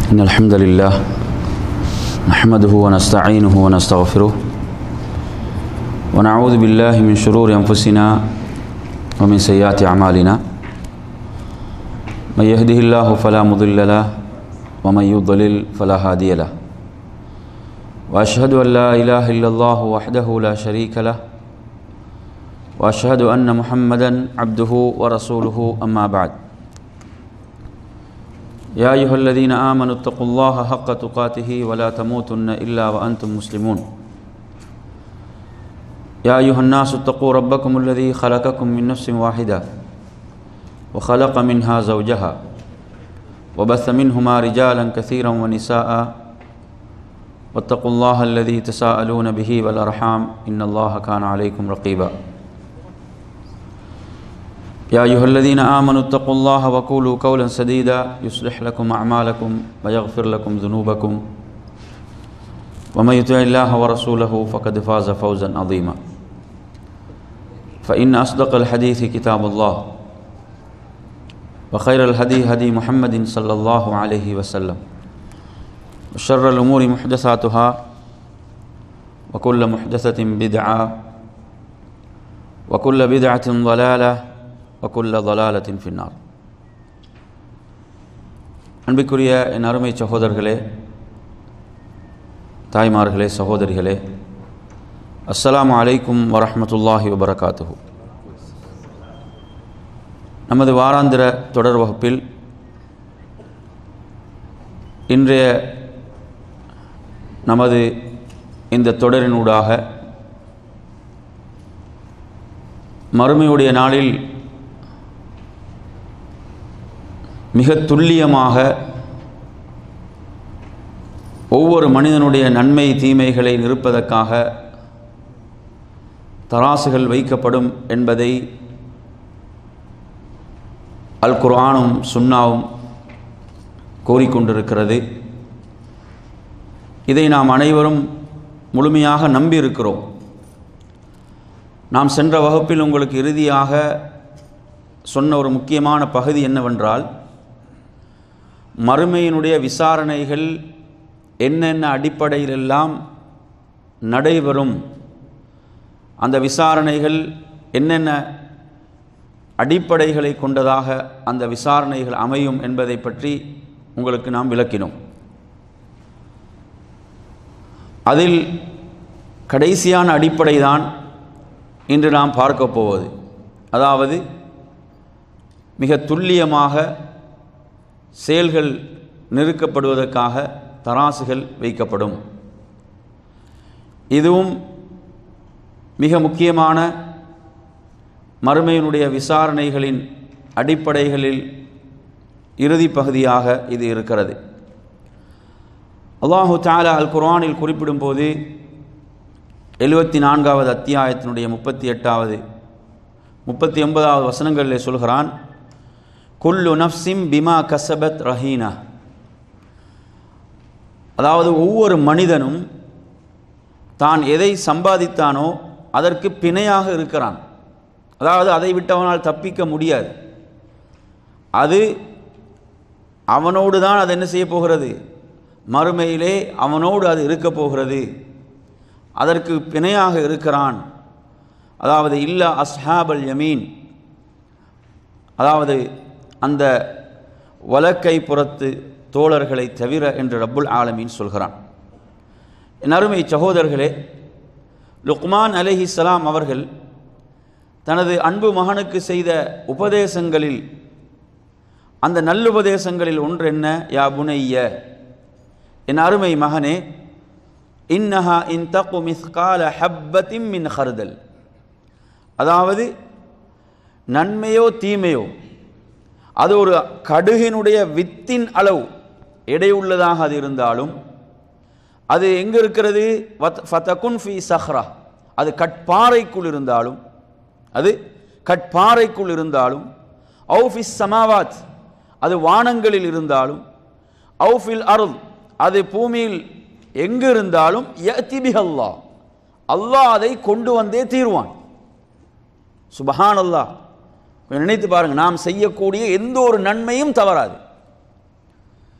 إن الحمد لله نحمده ونستعينه ونستغفره ونعوذ بالله من شرور أنفسنا ومن سيئات أعمالنا من يهده الله فلا مضل له ومن يضلل فلا هادي له وأشهد أن لا إله إلا الله وحده لا شريك له وأشهد أن محمدا عبده ورسوله أما بعد يا أيها الذين آمنوا اتقوا الله حق تقاته ولا تموتن إلا وأنتم مسلمون يا أيها الناس اتقوا ربكم الذي خلقكم من نفس واحدة وخلق منها زوجها وبث منهما رجالا كثيرا ونساء واتقوا الله الذي تساءلون به والأرحام إن الله كان عليكم رقيبا يا أيها الذين آمنوا اتقوا الله وقولوا قولا سديدا يصلح لكم أعمالكم ويغفر لكم ذنوبكم ومن يطع الله ورسوله فقد فاز فوزا عظيما فإن أصدق الحديث كتاب الله وخير الهدي هدي محمد صلى الله عليه وسلم وشر الأمور محدثاتها وكل محدثة بدعة وكل بدعة ضلالة வக்குல்ல தலாலத்தின் பின்னார் அன்பிற்குரிய என் அருமை சகோதரர்களே தாய்மார்களே சகோதரிகளே அஸ்ஸலாமு அலைக்கும் வரஹமத்துல்லாஹி வபரகாத்துஹு நமது வாராந்திர தொடர் வகுப்பில் இன்றைய நமது இந்த தொடரினூடாக மறுமையுடைய நாளில் மிக துல்லியமாக ஒவ்வொரு மனிதனுடைய நன்மை தீமைகளை நிற்பதற்காக தராசுகள் வைக்கப்படும் என்பதை அல் குர்ஆனும் சுன்னாவும் கோரிக்கொண்டிருக்கிறது இதை நாம் அனைவரும் முழுமையாக நம்பியிருக்கிறோம் நாம் சென்ற வகுப்பில் உங்களுக்கு இறுதியாக சொன்ன ஒரு முக்கியமான பகுதி என்னவென்றால் மறுமையினுடைய விசாரணைகள் என்னென்ன அடிப்படையிலெல்லாம் நடைபெறும் அந்த விசாரணைகள் என்னென்ன அடிப்படைகளை கொண்டதாக அந்த விசாரணைகள் அமையும் என்பதை பற்றி உங்களுக்கு நாம் விளக்கினோம் அதில் கடைசியான அடிப்படை தான் இன்று நாம் பார்க்க போவது அதாவது மிக துல்லியமாக செயல்கள் நிறுக்கப்படுவதற்காக தராசுகள் வைக்கப்படும் இதுவும் மிக முக்கியமான மறுமையினுடைய விசாரணைகளின் அடிப்படைகளில் இறுதி பகுதியாக இது இருக்கிறது அல்லாஹு தாலா அல் குர்ஆனில் குறிப்பிடும்போது எழுபத்தி நான்காவது அத்தியாயத்தினுடைய முப்பத்தி எட்டாவது முப்பத்தி ஒன்பதாவது வசனங்களில் சொல்கிறான் குல்லு நஃப்சிம் பிமா கசபத் ரஹீனா அதாவது ஒவ்வொரு மனிதனும் தான் எதை சம்பாதித்தானோ அதற்கு பிணையாக இருக்கிறான் அதாவது அதை விட்டவனால் தப்பிக்க முடியாது அது அவனோடு தான் அது என்ன செய்ய போகிறது மறுமையிலே அவனோடு அது இருக்க போகிறது அதற்கு பிணையாக இருக்கிறான் அதாவது இல்லா அஸ்ஹாபல் யமீன் அதாவது அந்த வலக்கை புறத்து தோழர்களை தவிர என்று ரப்புல் ஆலமீன் சொல்கிறான் என் அருமை சகோதரர்களே லுக்மான் அலிஹிஸ்லாம் அவர்கள் தனது அன்பு மகனுக்கு செய்த உபதேசங்களில் அந்த நல்லுபதேசங்களில் ஒன்று என்ன யா புனைய என் அருமை மகனே இன்னஹா இன் தக்கு மிஸ்கால ஹப்பத்திம் மின் ஹர்தல் அதாவது நன்மையோ தீமையோ அது ஒரு கடுகினுடைய வித்தின் அளவு எடையுள்ளதாக அது இருந்தாலும் அது எங்கே இருக்கிறது ஃபத்தகுன் ஃபி சஹ்ரா அது கட்பாறைக்குள் இருந்தாலும் அது கட்பாறைக்குள் இருந்தாலும் அவுஃபிஸ் சமாவாத் அது வானங்களில் இருந்தாலும் அவுஃபில் அருள் அது பூமியில் எங்கு இருந்தாலும் யத்திபி அல்லாஹ் அல்லாஹ் அதை கொண்டு வந்தே தீர்வான் சுபஹான் அல்லாஹ் கொஞ்சம் நினைத்து பாருங்க நாம் செய்யக்கூடிய எந்த ஒரு நன்மையும் தவறாது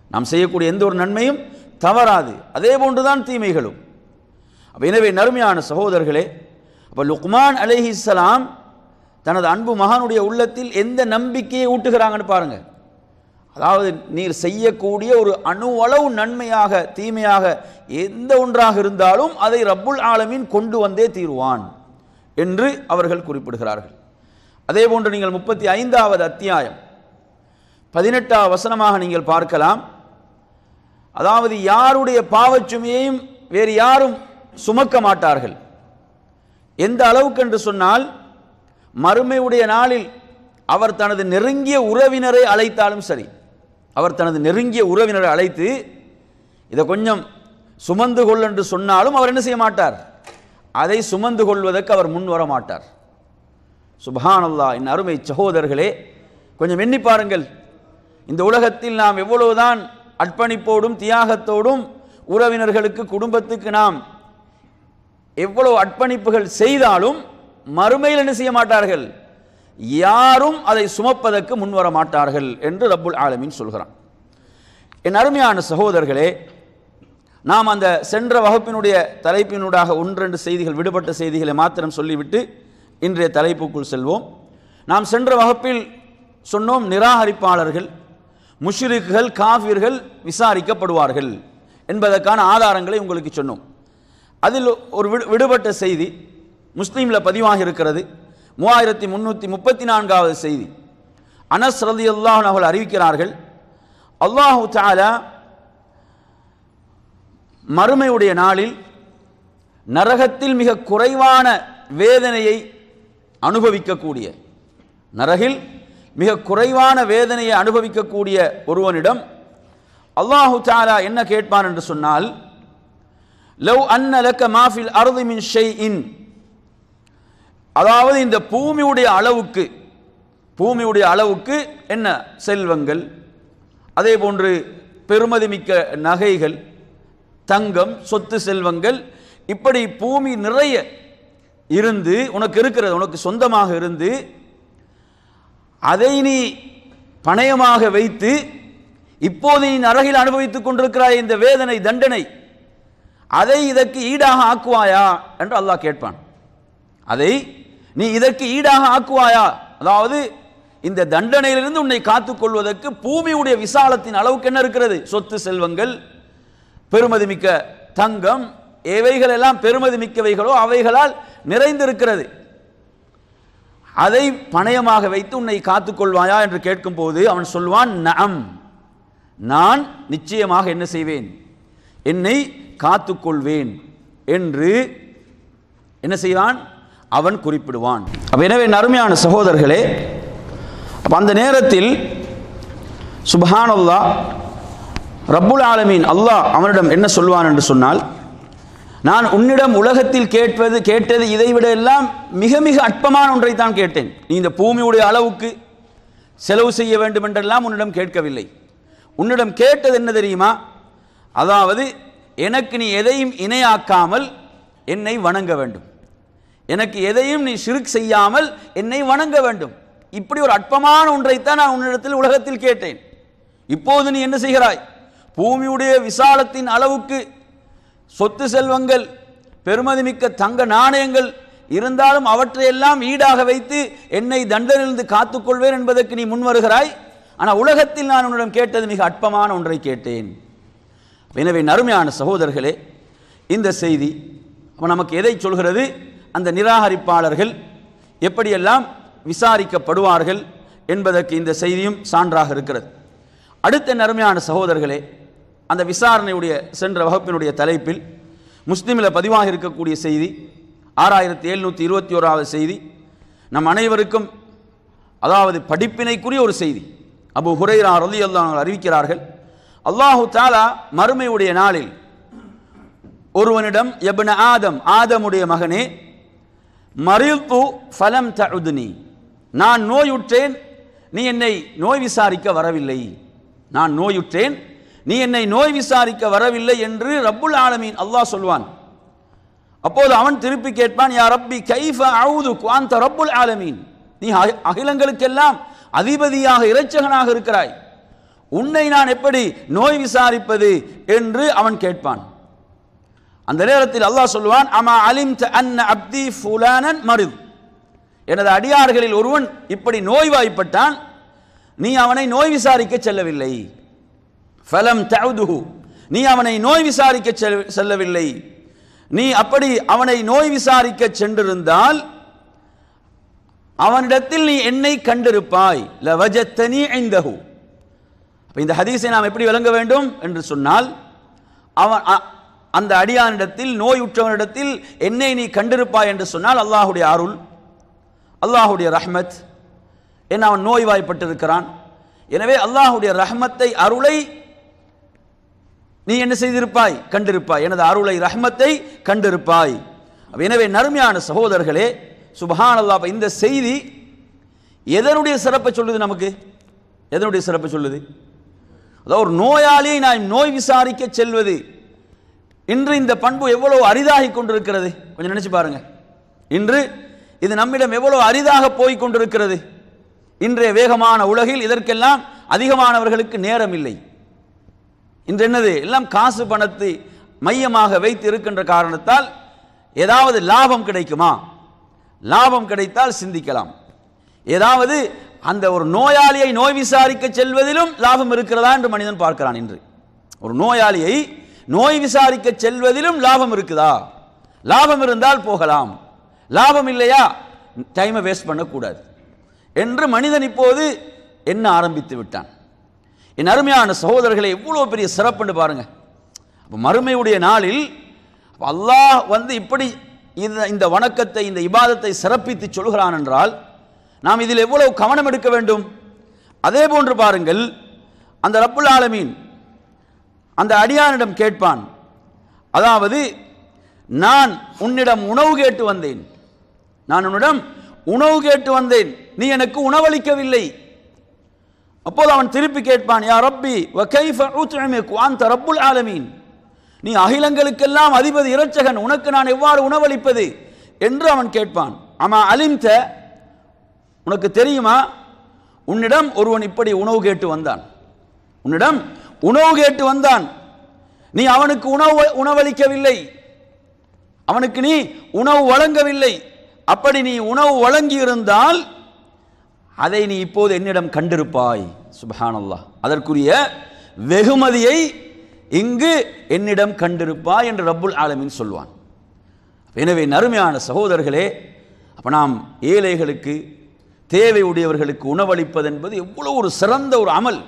நாம் செய்யக்கூடிய எந்த ஒரு நன்மையும் தவறாது அதே போன்றுதான் தீமைகளும் அப்ப எனவே நறுமையான சகோதரர்களே அப்போ லுக்மான் அலைஹிஸ்ஸலாம் தனது அன்பு மகானுடைய உள்ளத்தில் எந்த நம்பிக்கையை ஊட்டுகிறாங்கன்னு பாருங்க அதாவது நீர் செய்யக்கூடிய ஒரு அணுவளவு நன்மையாக தீமையாக எந்த ஒன்றாக இருந்தாலும் அதை ரப்புல் ஆலமீன் கொண்டு வந்தே தீருவான் என்று அவர்கள் குறிப்பிடுகிறார்கள் அதே போன்று நீங்கள் முப்பத்தி ஐந்தாவது அத்தியாயம் பதினெட்டாவது வசனமாக நீங்கள் பார்க்கலாம் அதாவது யாருடைய பாவச்சுமையையும் வேறு யாரும் சுமக்க மாட்டார்கள் எந்த அளவுக்கு என்று சொன்னால் மறுமையுடைய நாளில் அவர் தனது நெருங்கிய உறவினரை அழைத்தாலும் சரி அவர் தனது நெருங்கிய உறவினரை அழைத்து இதை கொஞ்சம் சுமந்து கொள் என்று சொன்னாலும் அவர் என்ன செய்ய மாட்டார் அதை சுமந்து கொள்வதற்கு அவர் முன் வர மாட்டார் சுபஹானல்லா என் அருமை சகோதரர்களே கொஞ்சம் எண்ணி பாருங்கள் இந்த உலகத்தில் நாம் எவ்வளவுதான் அர்ப்பணிப்போடும் தியாகத்தோடும் உறவினர்களுக்கு குடும்பத்துக்கு நாம் எவ்வளவு அர்ப்பணிப்புகள் செய்தாலும் மறுமையில் என்ன செய்ய மாட்டார்கள் யாரும் அதை சுமப்பதற்கு முன்வர மாட்டார்கள் என்று ரப்புல் ஆலமீன் சொல்கிறான் என் அருமையான சகோதரர்களே நாம் அந்த சென்ற வகுப்பினுடைய தலைப்பினூடாக ஒன்றெண்டு செய்திகள் விடுபட்ட செய்திகளை மாத்திரம் சொல்லிவிட்டு இன்றைய தலைப்புக்குள் செல்வோம் நாம் சென்ற வகுப்பில் சொன்னோம் நிராகரிப்பாளர்கள் முஷ்ரிக்குகள் காஃபிர்கள் விசாரிக்கப்படுவார்கள் என்பதற்கான ஆதாரங்களை உங்களுக்கு சொன்னோம் அதில் ஒரு விடு விடுபட்ட செய்தி முஸ்லீமில் பதிவாகி இருக்கிறது மூவாயிரத்தி முன்னூற்றி முப்பத்தி நான்காவது செய்தி அனஸ் ரதி அல்லாஹ் அவர்கள் அறிவிக்கிறார்கள் அல்லாஹு தாலா மறுமையுடைய நாளில் நரகத்தில் மிக குறைவான வேதனையை அனுபவிக்கக்கூடிய நரகில் மிக குறைவான வேதனையை அனுபவிக்கக்கூடிய ஒருவனிடம் அல்லாஹு தாலா என்ன கேட்பான் என்று சொன்னால் லவ் அன்ன லக்க மாஃபில் அருது மின் ஷெய் இன் அதாவது இந்த பூமியுடைய அளவுக்கு பூமியுடைய அளவுக்கு என்ன செல்வங்கள் அதே போன்று பெருமதிமிக்க நகைகள் தங்கம் சொத்து செல்வங்கள் இப்படி பூமி நிறைய இருந்து உனக்கு இருக்கிறது உனக்கு சொந்தமாக இருந்து அதை நீ பணயமாக வைத்து இப்போது நீ நரகில் அனுபவித்துக் கொண்டிருக்கிறாய் இந்த வேதனை தண்டனை அதை இதற்கு ஈடாக ஆக்குவாயா என்று அல்லாஹ் கேட்பான் அதை நீ இதற்கு ஈடாக ஆக்குவாயா அதாவது இந்த தண்டனையிலிருந்து உன்னை காத்துக்கொள்வதற்கு பூமியுடைய விசாலத்தின் அளவுக்கு என்ன இருக்கிறது சொத்து செல்வங்கள் பெருமதிமிக்க தங்கம் எவைகள் எல்லாம் பெருமதி மிக்கவைகளோ அவைகளால் நிறைந்திருக்கிறது அதை பணயமாக வைத்து உன்னை காத்துக்கொள்வாயா என்று கேட்கும்போது அவன் சொல்வான் நம் நான் நிச்சயமாக என்ன செய்வேன் என்னை காத்துக்கொள்வேன் என்று என்ன செய்வான் அவன் குறிப்பிடுவான் அப்ப எனவே நறுமையான சகோதரர்களே அப்ப அந்த நேரத்தில் சுபஹானல்லா ரப்புல் ஆலமீன் அல்லாஹ் அவனிடம் என்ன சொல்வான் என்று சொன்னால் நான் உன்னிடம் உலகத்தில் கேட்பது கேட்டது இதைவிட எல்லாம் மிக மிக அற்பமான ஒன்றை தான் கேட்டேன் நீ இந்த பூமியுடைய அளவுக்கு செலவு செய்ய வேண்டும் என்றெல்லாம் உன்னிடம் கேட்கவில்லை உன்னிடம் கேட்டது என்ன தெரியுமா அதாவது எனக்கு நீ எதையும் இணையாக்காமல் என்னை வணங்க வேண்டும் எனக்கு எதையும் நீ ஷிருக் செய்யாமல் என்னை வணங்க வேண்டும் இப்படி ஒரு அற்பமான ஒன்றைத்தான் நான் உன்னிடத்தில் உலகத்தில் கேட்டேன் இப்போது நீ என்ன செய்கிறாய் பூமியுடைய விசாலத்தின் அளவுக்கு சொத்து செல்வங்கள் பெருமதிமிக்க தங்க நாணயங்கள் இருந்தாலும் அவற்றையெல்லாம் ஈடாக வைத்து என்னை தண்டனிலிருந்து காத்துக்கொள்வேன் என்பதற்கு நீ முன் வருகிறாய் ஆனால் உலகத்தில் நான் உன்னிடம் கேட்டது மிக அற்பமான ஒன்றை கேட்டேன் எனவே நறுமையான சகோதரர்களே இந்த செய்தி அப்ப நமக்கு எதை சொல்கிறது அந்த நிராகரிப்பாளர்கள் எப்படியெல்லாம் விசாரிக்கப்படுவார்கள் என்பதற்கு இந்த செய்தியும் சான்றாக இருக்கிறது அடுத்த நறுமையான சகோதரர்களே அந்த விசாரணையுடைய சென்ற வகுப்பினுடைய தலைப்பில் முஸ்லிமில் பதிவாக இருக்கக்கூடிய செய்தி ஆறாயிரத்தி எழுநூற்றி இருபத்தி ஓராவது செய்தி நம் அனைவருக்கும் அதாவது படிப்பினைக்குரிய ஒரு செய்தி அபு ஹுரைரா ரலி அல்லாஹ் அறிவிக்கிறார்கள் அல்லாஹு தாலா மறுமையுடைய நாளில் ஒருவனிடம் எப்ன ஆதம் ஆதமுடைய மகனே மறித்து ஃபலம் தஉதுனி நான் நோயுற்றேன் நீ என்னை நோய் விசாரிக்க வரவில்லை நான் நோயுற்றேன் நீ என்னை நோய் விசாரிக்க வரவில்லை என்று ரப்புல் ஆலமீன் அல்லாஹ் சொல்வான் அப்போது அவன் திருப்பி கேட்பான் யா ரப்பி கைஃப அவுது குவாந்த ரப்புல் ஆலமீன் நீ அகி- அகிலங்களுக்கெல்லாம் அதிபதியாக இறைச்சகனாக இருக்கிறாய் உன்னை நான் எப்படி நோய் விசாரிப்பது என்று அவன் கேட்பான் அந்த நேரத்தில் அல்லாஹ் சொல்லுவான் அமா அலிம் அன்ன அப்தி ஃபுலானன் மருது எனது அடியார்களில் ஒருவன் இப்படி நோய்வாய்ப்பட்டான் நீ அவனை நோய் விசாரிக்க செல்லவில்லை ஃபலம் தவுதுஹு நீ அவனை நோய் விசாரிக்க செல்- செல்லவில்லை நீ அப்படி அவனை நோய் விசாரிக்க சென்றிருந்தால் அவனிடத்தில் நீ என்னை கண்டிருப்பாய் லவஜத்தனி ஐந்தஹு அப்ப இந்த ஹதீஸை நாம் எப்படி விளங்க வேண்டும் என்று சொன்னால் அவன் அ- அந்த அடியானிடத்தில் நோயுற்றவனிடத்தில் என்னை நீ கண்டிருப்பாய் என்று சொன்னால் அல்லாஹுடைய அருள் அல்லாஹுடைய ரஹ்மத் என்ன அவன் நோய்வாய்ப்பட்டிருக்கிறான் எனவே அல்லாஹுடைய ரஹ்மத்தை அருளை நீ என்ன செய்திருப்பாய் கண்டிருப்பாய் எனது அருளை ரஹ்மத்தை கண்டிருப்பாய் அப்ப எனவே நறுமையான சகோதரர்களே சுபஹான் அல்லாஹ் இந்த செய்தி எதனுடைய சிறப்பை சொல்லுது நமக்கு எதனுடைய சிறப்பை சொல்லுது அதாவது ஒரு நோயாளியை நான் நோய் விசாரிக்க செல்வது இன்று இந்த பண்பு எவ்வளவு அரிதாகி கொண்டிருக்கிறது கொஞ்சம் நினைச்சு பாருங்க இன்று இது நம்மிடம் எவ்வளவு அரிதாக போய் கொண்டிருக்கிறது இன்றைய வேகமான உலகில் இதற்கெல்லாம் அதிகமானவர்களுக்கு நேரம் இல்லை இன்று என்னது எல்லாம் காசு பணத்தை மையமாக வைத்து இருக்கின்ற காரணத்தால் ஏதாவது லாபம் கிடைக்குமா லாபம் கிடைத்தால் சிந்திக்கலாம் ஏதாவது அந்த ஒரு நோயாளியை நோய் விசாரிக்க செல்வதிலும் லாபம் இருக்கிறதா என்று மனிதன் பார்க்கிறான் இன்று ஒரு நோயாளியை நோய் விசாரிக்க செல்வதிலும் லாபம் இருக்குதா லாபம் இருந்தால் போகலாம் லாபம் இல்லையா டைமை வேஸ்ட் பண்ணக்கூடாது என்று மனிதன் இப்போது என்ன ஆரம்பித்து விட்டான் என் அருமையான சகோதரர்களை எவ்வளோ பெரிய சிறப்புன்னு பாருங்க அப்போ மறுமையுடைய நாளில் அப்ப அல்லாஹ் வந்து இப்படி இந்த இந்த வணக்கத்தை இந்த இபாதத்தை சிறப்பித்து சொல்கிறான் என்றால் நாம் இதில் எவ்வளவு கவனம் எடுக்க வேண்டும் அதே போன்று பாருங்கள் அந்த ரப்புல் ஆலமீன் அந்த அடியானிடம் கேட்பான் அதாவது நான் உன்னிடம் உணவு கேட்டு வந்தேன் நான் உன்னிடம் உணவு கேட்டு வந்தேன் நீ எனக்கு உணவளிக்கவில்லை அப்போது அவன் திருப்பி கேட்பான் யா ரப்பி வ கைஃப உத்இமுக்கு அன்த ரப்புல் ஆலமீன் நீ அகிலங்களுக்கெல்லாம் அதிபதி இரட்சகன் உனக்கு நான் எவ்வாறு உணவளிப்பது என்று அவன் கேட்பான் ஆமா அலிம்த உனக்கு தெரியுமா உன்னிடம் ஒருவன் இப்படி உணவு கேட்டு வந்தான் உன்னிடம் உணவு கேட்டு வந்தான் நீ அவனுக்கு உணவு உணவளிக்கவில்லை அவனுக்கு நீ உணவு வழங்கவில்லை அப்படி நீ உணவு வழங்கி இருந்தால் அதை நீ இப்போது என்னிடம் கண்டிருப்பாய் சுபஹானல்லாஹ் அதற்குரிய வெகுமதியை இங்கு என்னிடம் கண்டிருப்பாய் என்று ரப்புல் ஆலமீன் சொல்வான் எனவே நறுமையான சகோதரர்களே அப்ப நாம் ஏழைகளுக்கு தேவை உடையவர்களுக்கு உணவளிப்பது என்பது எவ்வளவு ஒரு சிறந்த ஒரு அமல்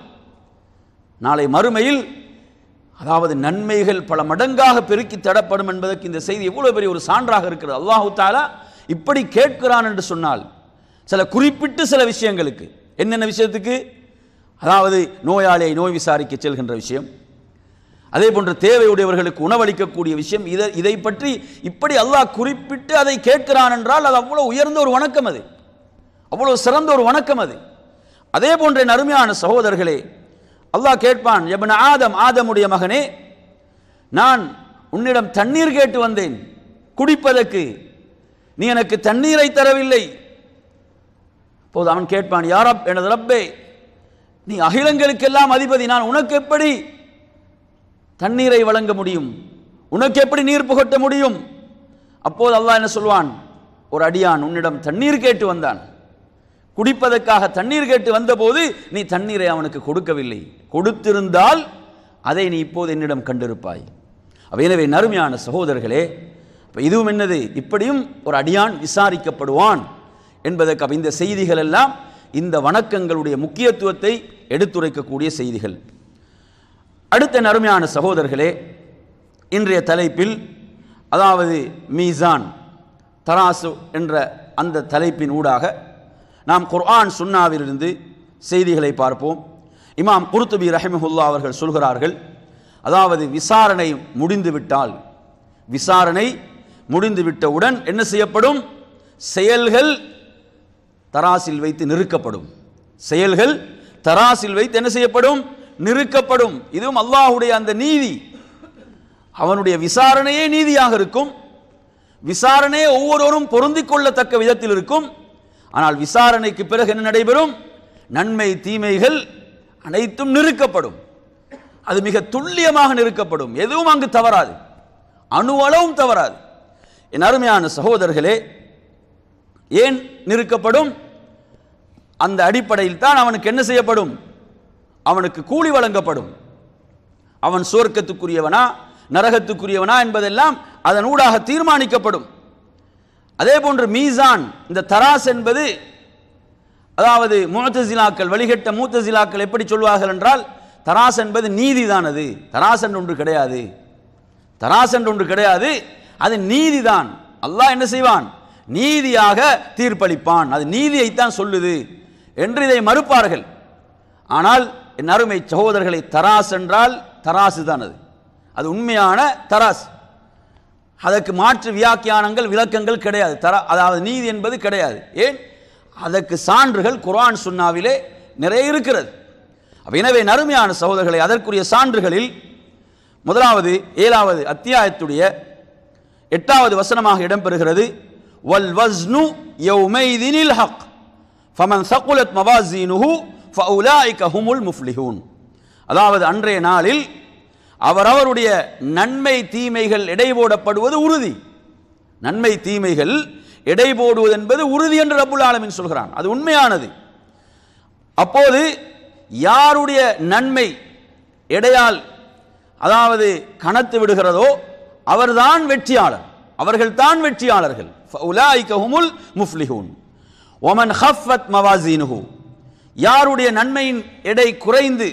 நாளை மறுமையில் அதாவது நன்மைகள் பல மடங்காக பெருக்கி தடப்படும் என்பதற்கு இந்த செய்தி எவ்வளவு பெரிய ஒரு சான்றாக இருக்கிறது அல்லாஹு தாலா இப்படி கேட்கிறான் என்று சொன்னால் சில குறிப்பிட்டு சில விஷயங்களுக்கு என்னென்ன விஷயத்துக்கு அதாவது நோயாளியை நோய் விசாரிக்க செல்கின்ற விஷயம் அதே போன்று தேவையுடையவர்களுக்கு உணவளிக்கக்கூடிய விஷயம் இதை இதை பற்றி இப்படி அல்லாஹ் குறிப்பிட்டு அதை கேட்கிறான் என்றால் அது அவ்வளவு உயர்ந்த ஒரு வணக்கம் அது அவ்வளவு சிறந்த ஒரு வணக்கம் அது அதே போன்ற என் அருமையான சகோதரர்களே அல்லாஹ் கேட்பான் எபன் ஆதம் ஆதமுடைய மகனே நான் உன்னிடம் தண்ணீர் கேட்டு வந்தேன் குடிப்பதற்கு நீ எனக்கு தண்ணீரை தரவில்லை போது அவன் கேட்பான் யாரப் எனது ரப்பே நீ அகிலங்களுக்கெல்லாம் அதிபதி நான் உனக்கு எப்படி தண்ணீரை வழங்க முடியும் உனக்கு எப்படி நீர் புகட்ட முடியும் அப்போது அல்லாஹ் என்ன சொல்வான் ஒரு அடியான் உன்னிடம் தண்ணீர் கேட்டு வந்தான் குடிப்பதற்காக தண்ணீர் கேட்டு வந்தபோது நீ தண்ணீரை அவனுக்கு கொடுக்கவில்லை கொடுத்திருந்தால் அதை நீ இப்போது என்னிடம் கண்டிருப்பாய் அப்ப எனவே நறுமையான சகோதரர்களே அப்ப இதுவும் என்னது இப்படியும் ஒரு அடியான் விசாரிக்கப்படுவான் என்பதற்கு அப்ப இந்த செய்திகள் எல்லாம் இந்த வணக்கங்களுடைய முக்கியத்துவத்தை எடுத்துரைக்கக்கூடிய செய்திகள் அடுத்த நறுமையான சகோதரர்களே இன்றைய தலைப்பில் அதாவது மீசான் தராசு என்ற அந்த தலைப்பின் ஊடாக நாம் குர்ஆன் சுன்னாவிலிருந்து செய்திகளை பார்ப்போம் இமாம் குருத்துபி ரஹிமஹுல்லா அவர்கள் சொல்கிறார்கள் அதாவது விசாரணை முடிந்துவிட்டால் விசாரணை முடிந்துவிட்டவுடன் என்ன செய்யப்படும் செயல்கள் தராசில் வைத்து நிறுக்கப்படும் செயல்கள் தராசில் வைத்து என்ன செய்யப்படும் நிறுக்கப்படும் இதுவும் அல்லாஹுடைய அந்த நீதி அவனுடைய விசாரணையே நீதியாக இருக்கும் விசாரணையே ஒவ்வொருவரும் பொருந்திக் கொள்ளத்தக்க விதத்தில் இருக்கும் ஆனால் விசாரணைக்கு பிறகு என்ன நடைபெறும் நன்மை தீமைகள் அனைத்தும் நிறுக்கப்படும் அது மிக துல்லியமாக நிறுக்கப்படும் எதுவும் அங்கு தவறாது அணுவளவும் தவறாது என் அருமையான சகோதரர்களே ஏன் நிறுக்கப்படும் அந்த அடிப்படையில் தான் அவனுக்கு என்ன செய்யப்படும் அவனுக்கு கூலி வழங்கப்படும் அவன் சுவர்க்கத்துக்குரியவனா நரகத்துக்குரியவனா என்பதெல்லாம் அதன் ஊடாக தீர்மானிக்கப்படும் அதே போன்று மீசான் இந்த தராஸ் என்பது அதாவது மூத்தசிலாக்கள் வழிகட்ட மூத்தசிலாக்கள் எப்படி சொல்வார்கள் என்றால் தராஸ் என்பது நீதிதான் அது தராஸ் என்று ஒன்று கிடையாது தராஸ் என்று ஒன்று கிடையாது அது நீதிதான் அல்லாஹ் என்ன செய்வான் நீதியாக தீர்ப்பளிப்பான் அது நீதியைத்தான் சொல்லுது என்று இதை மறுப்பார்கள் ஆனால் என் அருமை சகோதரர்களை தராஸ் என்றால் தராசு தான் அது அது உண்மையான தராஸ் அதற்கு மாற்று வியாக்கியானங்கள் விளக்கங்கள் கிடையாது தர அதாவது நீதி என்பது கிடையாது ஏன் அதற்கு சான்றுகள் குர்ஆன் சுன்னாவிலே நிறைய இருக்கிறது அப்ப எனவே நறுமையான சகோதரர்களை அதற்குரிய சான்றுகளில் முதலாவது ஏழாவது அத்தியாயத்துடைய எட்டாவது வசனமாக இடம்பெறுகிறது வல் வஸ்னு யௌமைதினில் ஹக் ஃபமன் சகுலத் மவாசீனுஹு ஃபஉலாயிக ஹுமுல் முஃப்லிஹூன் அதாவது அன்றைய நாளில் அவரவருடைய நன்மை தீமைகள் எடை போடப்படுவது உறுதி நன்மை தீமைகள் எடை போடுவது என்பது உறுதி என்று ரப்புல் ஆலமீன் சொல்கிறான் அது உண்மையானது அப்போது யாருடைய நன்மை எடையால் அதாவது கணத்து விடுகிறதோ அவர்தான் வெற்றியாளர் அவர்கள்தான் வெற்றியாளர்கள் ஃபஉலாயிக ஹுமுல் முஃப்லிஹூன் ஒமன் ஹஃபத் மவாசீனுஹு யாருடைய நன்மையின் எடை குறைந்து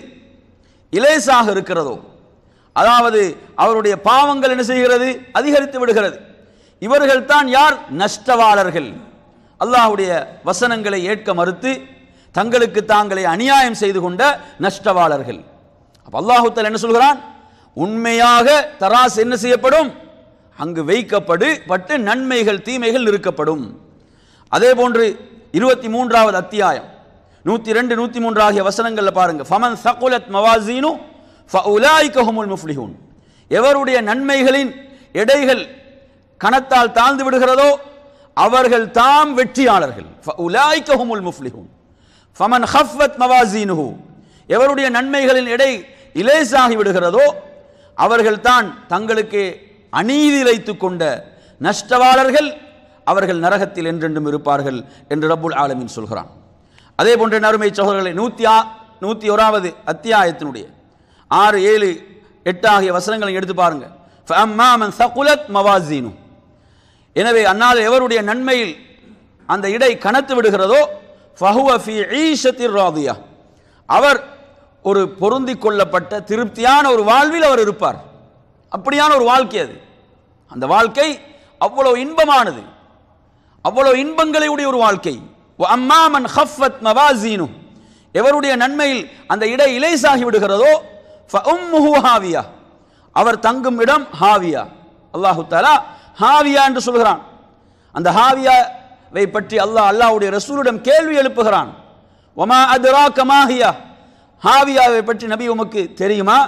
இலேசாக இருக்கிறதோ அதாவது அவருடைய பாவங்கள் என்ன செய்கிறது அதிகரித்து விடுகிறது இவர்கள் தான் யார் நஷ்டவாளர்கள் அல்லாஹ்வுடைய வசனங்களை ஏற்க மறுத்து தங்களுக்கு தாங்களே அநியாயம் செய்து கொண்ட நஷ்டவாளர்கள் அப்ப அல்லாஹுத்தல் என்ன சொல்கிறான் உண்மையாக தராஸ் என்ன செய்யப்படும் அங்கு வைக்கப்படு பட்டு நன்மைகள் தீமைகள் நிறுக்கப்படும் அதே போன்று இருபத்தி மூன்றாவது அத்தியாயம் நூத்தி ரெண்டு நூத்தி மூன்று ஆகிய வசனங்கள்ல பாருங்க ஃபமன் சகுலத் மவாசீனு ஃபஉலாயிக ஹுமுல் முஃப்லிஹூன் எவருடைய நன்மைகளின் எடைகள் கணத்தால் தாழ்ந்து விடுகிறதோ அவர்கள் தாம் வெற்றியாளர்கள் ஃபஉலாயிக ஹுமுல் முஃப்லிஹூன் ஃபமன் ஹஃபத் மவாசீனுஹு எவருடைய நன்மைகளின் எடை இலேசாகி விடுகிறதோ அவர்கள் தான் தங்களுக்கு அநீதி இழைத்துக் கொண்ட நஷ்டவாளர்கள் அவர்கள் நரகத்தில் என்றென்றும் இருப்பார்கள் என்று ரப்புல் ஆலமீன் சொல்கிறான் அதே போன்ற நறுமை சகோதரர்களை நூத்தி ஆ நூத்தி ஓராவது அத்தியாயத்தினுடைய ஆறு ஏழு எட்டு ஆகிய வசனங்களை எடுத்து பாருங்க فَأَمَّا مَنْ ثَقُلَتْ مَوَازِينُهُ எனவே அந்நாள் எவருடைய நன்மையில் அந்த இடை கனத்து விடுகிறதோ ஃபஹுவ ஃபி ஈஷத்திர் ராதியா அவர் ஒரு பொருந்திக் கொள்ளப்பட்ட திருப்தியான ஒரு வாழ்வில் அவர் இருப்பார் அப்படியான ஒரு வாழ்க்கை அது அந்த வாழ்க்கை அவ்வளவு இன்பமானது அவ்வளவு இன்பங்களை உடைய ஒரு வாழ்க்கை அம்மாமன் ஹஃபத் மவாசீனு எவருடைய நன்மையில் அந்த இடை இலேசாகி விடுகிறதோ ஃபஉம்முஹு ஹாவியா அவர் தங்கும் இடம் ஹாவியா அல்லாஹு தாலா ஹாவியா என்று சொல்கிறான் அந்த ஹாவியாவை பற்றி அல்லாஹ் அல்லாஹ்வுடைய ரசூலிடம் கேள்வி எழுப்புகிறான் ஒமா அதுராக மாஹியா ஹாவியாவை பற்றி நபி உமக்கு தெரியுமா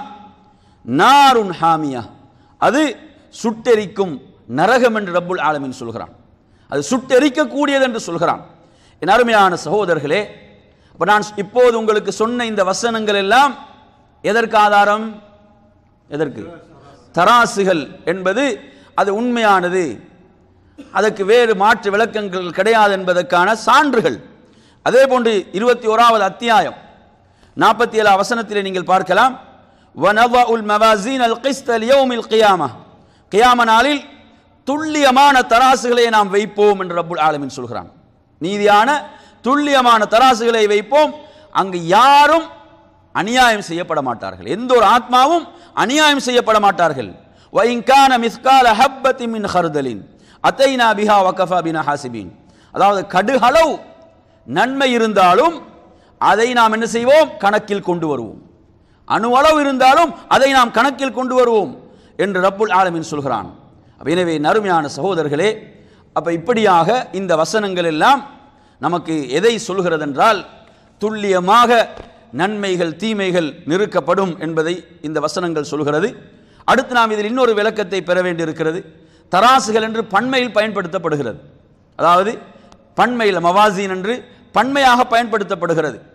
நாருன் ஹாமியா அது சுட்டெரிக்கும் நரகம் என்று ரப்புல் ஆலமீன் சொல்கிறான் அது சுட்டெரிக்கக்கூடியது என்று சொல்கிறான் என் அருமையான சகோதரர்களே அப்ப நான் இப்போது உங்களுக்கு சொன்ன இந்த வசனங்கள் எல்லாம் எதற்கு ஆதாரம் எதற்கு தராசுகள் என்பது அது உண்மையானது அதற்கு வேறு மாற்று விளக்கங்கள் கிடையாது என்பதற்கான சான்றுகள் அதே போன்று இருபத்தி ஓராவது அத்தியாயம் நாற்பத்தி ஏழு வசனத்திலே நீங்கள் பார்க்கலாம் وَنَضَعُ الْمَوَازِينَ الْقِسْطَ لِيَوْمِ الْقِيَامَةِ கியாம நாளில் துல்லியமான தராசுகளை நாம் வைப்போம் என்று ரப்புல் ஆலமீன் சொல்கிறான் நீதியான துல்லியமான தராசுகளை வைப்போம் அங்கு யாரும் அநியாயம் செய்யப்பட மாட்டார்கள் எந்த ஒரு ஆத்மாவும் அநியாயம் செய்யப்பட மாட்டார்கள் وَإِنْ كَانَ مِثْقَالَ حَبَّةٍ مِّنْ خَرْدَلٍ أَتَيْنَا بِهَا وَكَفَى بِنَا حَاسِبِينَ அதாவது கடுகளவு நன்மை இருந்தாலும் அதை நாம் என்ன செய்வோம் கணக்கில் கொண்டு வருவோம் அணுவளவு இருந்தாலும் அதை நாம் கணக்கில் கொண்டு வருவோம் என்று ரப்புல் ஆலமீன் சொல்கிறான் அப்ப எனவே நறுமையான சகோதரர்களே அப்ப இப்படியாக இந்த வசனங்கள் எல்லாம் நமக்கு எதை சொல்கிறது என்றால் துல்லியமாக நன்மைகள் தீமைகள் நிறுக்கப்படும் என்பதை இந்த வசனங்கள் சொல்கிறது அடுத்து நாம் இதில் இன்னொரு விளக்கத்தை பெற வேண்டியிருக்கிறது தராசுகள் என்று பன்மையில் பயன்படுத்தப்படுகிறது அதாவது பன்மையில் மவாசீன் என்று பன்மையாக பயன்படுத்தப்படுகிறது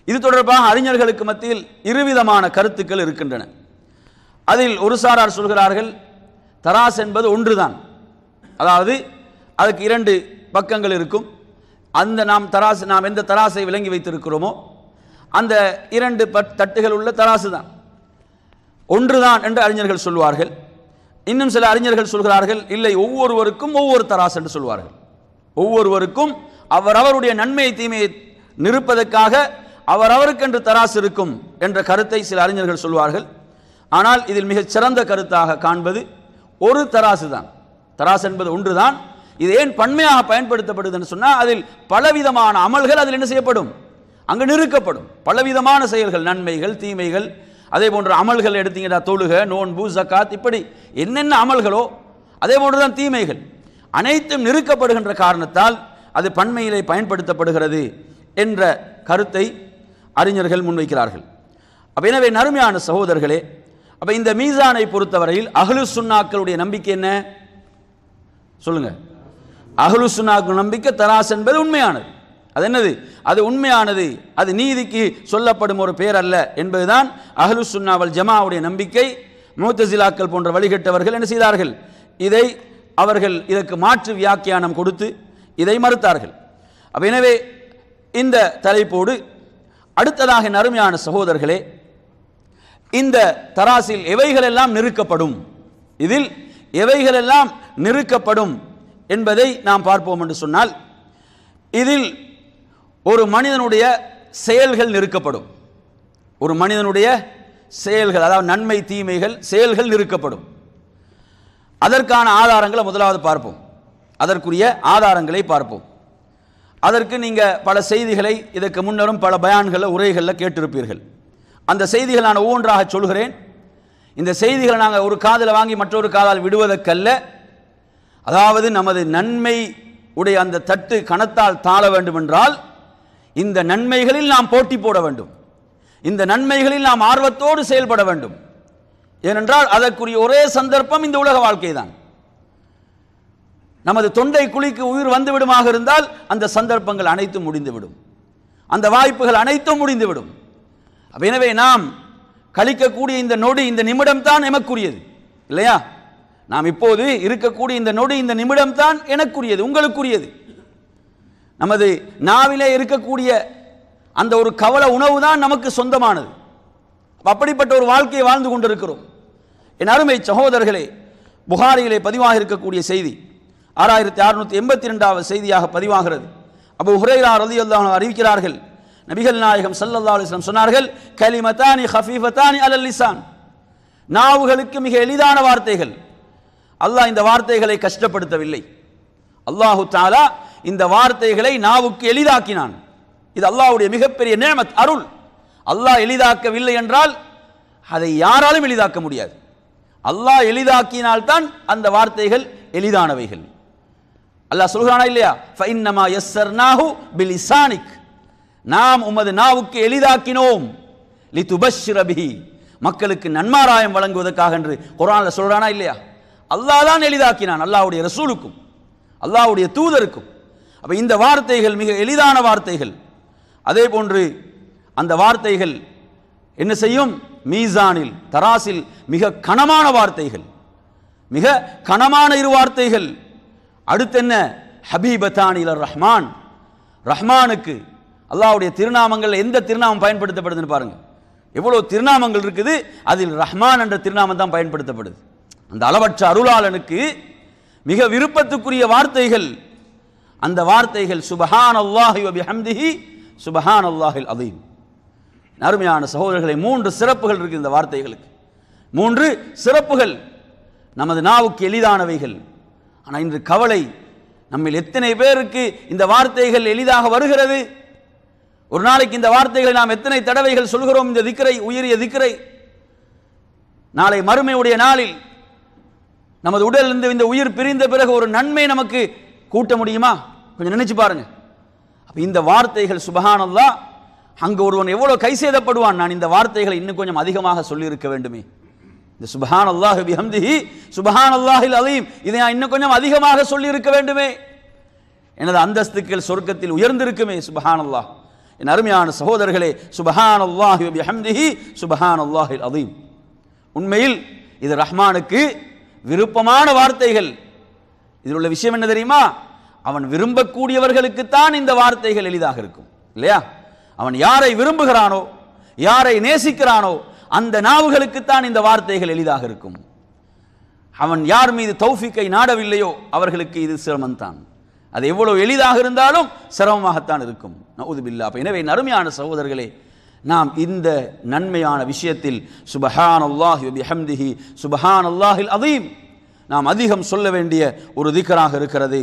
இது தொடர்பாக அறிஞர்களுக்கு மத்தியில் இருவிதமான கருத்துக்கள் இருக்கின்றன அதில் ஒரு சாரார் சொல்கிறார்கள் தராஸ் என்பது ஒன்றுதான் அதாவது அதுக்கு இரண்டு பக்கங்கள் இருக்கும் அந்த நாம் தராசு நாம் எந்த தராசை விளங்கி வைத்திருக்கிறோமோ அந்த இரண்டு பட்- தட்டுகள் உள்ள தராசு தான் ஒன்றுதான் என்று அறிஞர்கள் சொல்வார்கள் இன்னும் சில அறிஞர்கள் சொல்கிறார்கள் இல்லை ஒவ்வொருவருக்கும் ஒவ்வொரு தராசு என்று சொல்வார்கள் ஒவ்வொருவருக்கும் அவரவருடைய நன்மை தீமையை நிறுப்பதற்காக அவரவருக்கென்று தராசு இருக்கும் என்ற கருத்தை சில அறிஞர்கள் சொல்வார்கள் ஆனால் இதில் மிகச் சிறந்த கருத்தாக காண்பது ஒரு தராசு தான் தராசு என்பது ஒன்றுதான் இது ஏன் பன்மையாக பயன்படுத்தப்படுதுன்னு சொன்னால் அதில் பலவிதமான அமல்கள் அதில் என்ன செய்யப்படும் அங்கு நிறுக்கப்படும் பலவிதமான செயல்கள் நன்மைகள் தீமைகள் அதே போன்ற அமல்கள் எடுத்தீங்கன்னா தொழுக நோன்பு ஜக்காத் இப்படி என்னென்ன அமல்களோ அதே போன்றுதான் தீமைகள் அனைத்தும் நிறுக்கப்படுகின்ற காரணத்தால் அது பன்மையிலே பயன்படுத்தப்படுகிறது என்ற கருத்தை அறிஞர்கள் முன்வைக்கிறார்கள் அப்ப எனவே நறுமையான சகோதரர்களே அப்ப இந்த மீசானை பொறுத்தவரையில் அஹ்லு சுன்னாக்களுடைய நம்பிக்கை என்ன சொல்லுங்க அஹ்லு சுன்னாக்கு நம்பிக்கை தராஸ் என்பது உண்மையானது அது என்னது அது உண்மையானது அது நீதிக்கு சொல்லப்படும் ஒரு பேர் அல்ல என்பதுதான் அஹ்லு சுன்னாவல் ஜமாவுடைய நம்பிக்கை மூத்தசிலாக்கள் போன்ற வழிகட்டவர்கள் என்ன செய்தார்கள் இதை அவர்கள் இதற்கு மாற்று வியாக்கியானம் கொடுத்து இதை மறுத்தார்கள் அப்ப எனவே இந்த தலைப்போடு அடுத்ததாக என் அருமையான சகோதரர்களே இந்த தராசில் எவைகளெல்லாம் நிறுக்கப்படும் இதில் எவைகளெல்லாம் நிறுக்கப்படும் என்பதை நாம் பார்ப்போம் என்று சொன்னால் இதில் ஒரு மனிதனுடைய செயல்கள் நிறுக்கப்படும் ஒரு மனிதனுடைய செயல்கள் அதாவது நன்மை தீமைகள் செயல்கள் நிறுக்கப்படும் அதற்கான ஆதாரங்களை முதலாவது பார்ப்போம் அதற்குரிய ஆதாரங்களை பார்ப்போம் அதற்கு நீங்கள் பல செய்திகளை இதற்கு முன்னரும் பல பயான்களில் உரைகளில் கேட்டிருப்பீர்கள் அந்த செய்திகள் நான் ஒவ்வொன்றாக சொல்கிறேன் இந்த செய்திகளை நாங்கள் ஒரு காதில் வாங்கி மற்றொரு காதால் விடுவதற்கல்ல அதாவது நமது நன்மை உடைய அந்த தட்டு கணத்தால் தாழ வேண்டும் என்றால் இந்த நன்மைகளில் நாம் போட்டி போட வேண்டும் இந்த நன்மைகளில் நாம் ஆர்வத்தோடு செயல்பட வேண்டும் ஏனென்றால் அதற்குரிய ஒரே சந்தர்ப்பம் இந்த உலக வாழ்க்கை தான் நமது தொண்டை குழிக்கு உயிர் வந்துவிடுமாக இருந்தால் அந்த சந்தர்ப்பங்கள் அனைத்தும் முடிந்துவிடும் அந்த வாய்ப்புகள் அனைத்தும் முடிந்துவிடும் அப்ப எனவே நாம் கழிக்கக்கூடிய இந்த நொடி இந்த நிமிடம் தான் எமக்குரியது இல்லையா நாம் இப்போது இருக்கக்கூடிய இந்த நொடி இந்த நிமிடம் தான் எனக்குரியது உங்களுக்குரியது நமது நாவிலே இருக்கக்கூடிய அந்த ஒரு கவல உணவு தான் நமக்கு சொந்தமானது அப்ப அப்படிப்பட்ட ஒரு வாழ்க்கையை வாழ்ந்து கொண்டிருக்கிறோம் என் அருமை சகோதரர்களே புகாரியிலே பதிவாக இருக்கக்கூடிய செய்தி ஆறாயிரத்தி அறுநூத்தி எண்பத்தி ரெண்டாவது செய்தியாக பதிவாகிறது அபு ஹுரைரா ரலியல்லாஹு அன்ஹு அறிவிக்கிறார்கள் நபிகள் நாயகம் ஸல்லல்லாஹு அலைஹி வஸல்லம் சொன்னார்கள் கலிமத்தானி ஹஃபீஃபத்தானி அலல் லிசான் நாவுகளுக்கு மிக எளிதான வார்த்தைகள் அல்லாஹ் இந்த வார்த்தைகளை கஷ்டப்படுத்தவில்லை அல்லாஹு தாலா இந்த வார்த்தைகளை நாவுக்கு எளிதாக்கினான் இது அல்லாஹ்வுடைய மிகப்பெரிய நேமத் அருள் அல்லாஹ் எளிதாக்கவில்லை என்றால் அதை யாராலும் எளிதாக்க முடியாது அல்லாஹ் எளிதாக்கினால்தான் அந்த வார்த்தைகள் எளிதானவைகள் அல்லாஹ் சொல்கிறானா இல்லையா ஃபைன்னமா யஸ்ஸர்னாஹு பிலிசானிக் நாம் உமது நாவுக்கு எளிதாக்கினோம் லிதுபஷ்ஷிர பிஹி மக்களுக்கு நன்மாராயம் வழங்குவதற்காக என்று குர்ஆன்ல சொல்றானா இல்லையா அல்லாஹ் தான் எளிதாக்கினான் அல்லாஹ்வுடைய ரசூலுக்கும் அல்லாஹ்வுடைய தூதருக்கும் அப்ப இந்த வார்த்தைகள் மிக எளிதான வார்த்தைகள் அதே போன்று அந்த வார்த்தைகள் என்ன செய்யும் மீசானில் தராசில் மிக கனமான வார்த்தைகள் மிக கனமான இரு வார்த்தைகள் அடுத்து என்ன ஹபீபத்தானில ரஹ்மான் ரஹ்மானுக்கு அல்லாஹ்வுடைய திருநாமங்கள் எந்த திருநாமம் பயன்படுத்தப்படுதுன்னு பாருங்க எவ்வளவு திருநாமங்கள் இருக்குது அதில் ரஹ்மான் என்ற திருநாமம் தான் பயன்படுத்தப்படுது அந்த அளவற்ற அருளாளனுக்கு மிக விருப்பத்துக்குரிய வார்த்தைகள் அந்த வார்த்தைகள் சுபஹான் அல்லாஹி வபிஹம்திஹி சுபஹான் அல்லாஹில் அதீம் அருமையான சகோதரர்களை மூன்று சிறப்புகள் இருக்கு இந்த வார்த்தைகளுக்கு மூன்று சிறப்புகள் நமது நாவுக்கு எளிதானவைகள் ஆனால் இன்று கவலை நம்மில் எத்தனை பேருக்கு இந்த வார்த்தைகள் எளிதாக வருகிறது ஒரு நாளைக்கு இந்த வார்த்தைகளை நாம் எத்தனை தடவைகள் சொல்கிறோம் இந்த திக்கரை உயரிய திக்கரை நாளை மறுமையுடைய நாளில் நமது உடலிருந்து இந்த உயிர் பிரிந்த பிறகு ஒரு நன்மை நமக்கு கூட்ட முடியுமா கொஞ்சம் நினைச்சு பாருங்க அப்ப இந்த வார்த்தைகள் சுபஹானல்லா அங்கு ஒருவன் எவ்வளவு கை சேதப்படுவான் நான் இந்த வார்த்தைகளை இன்னும் கொஞ்சம் அதிகமாக சொல்லியிருக்க வேண்டுமே இந்த சுபஹான் அல்லாஹ் பிஹம்திஹி சுபஹான் அல்லாஹில் அலீம் இதை நான் இன்னும் கொஞ்சம் அதிகமாக சொல்லியிருக்க வேண்டுமே எனது அந்தஸ்துக்கள் சொர்க்கத்தில் உயர்ந்திருக்குமே சுபஹான் அல்லாஹ் என் அருமையான சகோதரர்களே சுபஹான் அல்லாஹி பிஹம்திஹி சுபஹான் அல்லாஹில் அதீம் உண்மையில் இது ரஹ்மானுக்கு விருப்பமான வார்த்தைகள் இதில் உள்ள விஷயம் என்ன தெரியுமா அவன் விரும்பக்கூடியவர்களுக்குத்தான் இந்த வார்த்தைகள் எளிதாக இருக்கும் இல்லையா அவன் யாரை விரும்புகிறானோ யாரை நேசிக்கிறானோ அந்த நாவுகளுக்குத்தான் இந்த வார்த்தைகள் எளிதாக இருக்கும் அவன் யார் மீது தௌஃபிக்கை நாடவில்லையோ அவர்களுக்கு இது சிரமம்தான் அது எவ்வளவு எளிதாக இருந்தாலும் சிரமமாகத்தான் இருக்கும் நவுதுபில்லா அப்ப எனவே நறுமையான சகோதரர்களே நாம் இந்த நன்மையான விஷயத்தில் சுபஹான் அல்லாஹி பிஹம்திஹி சுபஹான் அல்லாஹில் அதீம் நாம் அதிகம் சொல்ல வேண்டிய ஒரு திக்கராக இருக்கிறது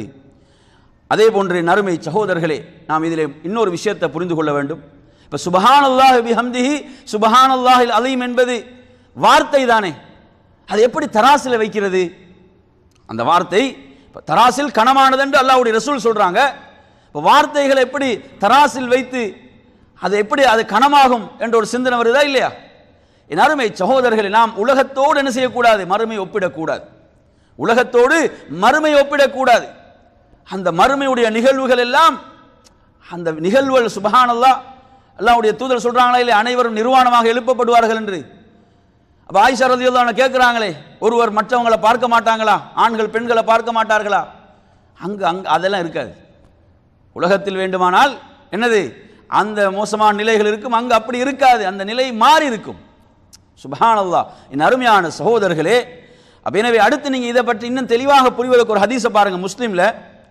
அதே போன்று நறுமை சகோதரர்களே நாம் இதிலே இன்னொரு விஷயத்தை புரிந்து கொள்ள வேண்டும் இப்போ சுபஹான் அல்லாஹ் பிஹம்திஹி சுபஹான் அல்லாஹில் அதீம் என்பது வார்த்தை தானே அது எப்படி தராசில் வைக்கிறது அந்த வார்த்தை இப்ப தராசில் கனமானது என்று அல்லாஹ்வுடைய ரசூல் சொல்றாங்க இப்போ வார்த்தைகளை எப்படி தராசில் வைத்து அது எப்படி அது கனமாகும் என்ற ஒரு சிந்தனை வருதா இல்லையா என் அருமை சகோதரர்களை நாம் உலகத்தோடு என்ன செய்யக்கூடாது மறுமை ஒப்பிடக்கூடாது உலகத்தோடு மறுமை ஒப்பிடக்கூடாது அந்த மறுமையுடைய நிகழ்வுகள் எல்லாம் அந்த நிகழ்வுகள் சுபஹானல்லா அல்லாஹ்வுடைய தூதர் சொல்றாங்களா இல்லை அனைவரும் நிர்வாணமாக எழுப்பப்படுவார்கள் என்று அப்ப ஆயிஷா ரலியல்லாஹு கேட்குறாங்களே ஒருவர் மற்றவங்களை பார்க்க மாட்டாங்களா ஆண்கள் பெண்களை பார்க்க மாட்டார்களா அங்கு அங்க அதெல்லாம் இருக்காது உலகத்தில் வேண்டுமானால் என்னது அந்த மோசமான நிலைகள் இருக்கும் அங்கு அப்படி இருக்காது அந்த நிலை மாறி இருக்கும் சுபஹானல்லாஹ் என் அருமையான சகோதரர்களே அப்ப எனவே அடுத்து நீங்க இதை பற்றி இன்னும் தெளிவாக புரிவதற்கு ஒரு ஹதீஸை பாருங்க முஸ்லீம்ல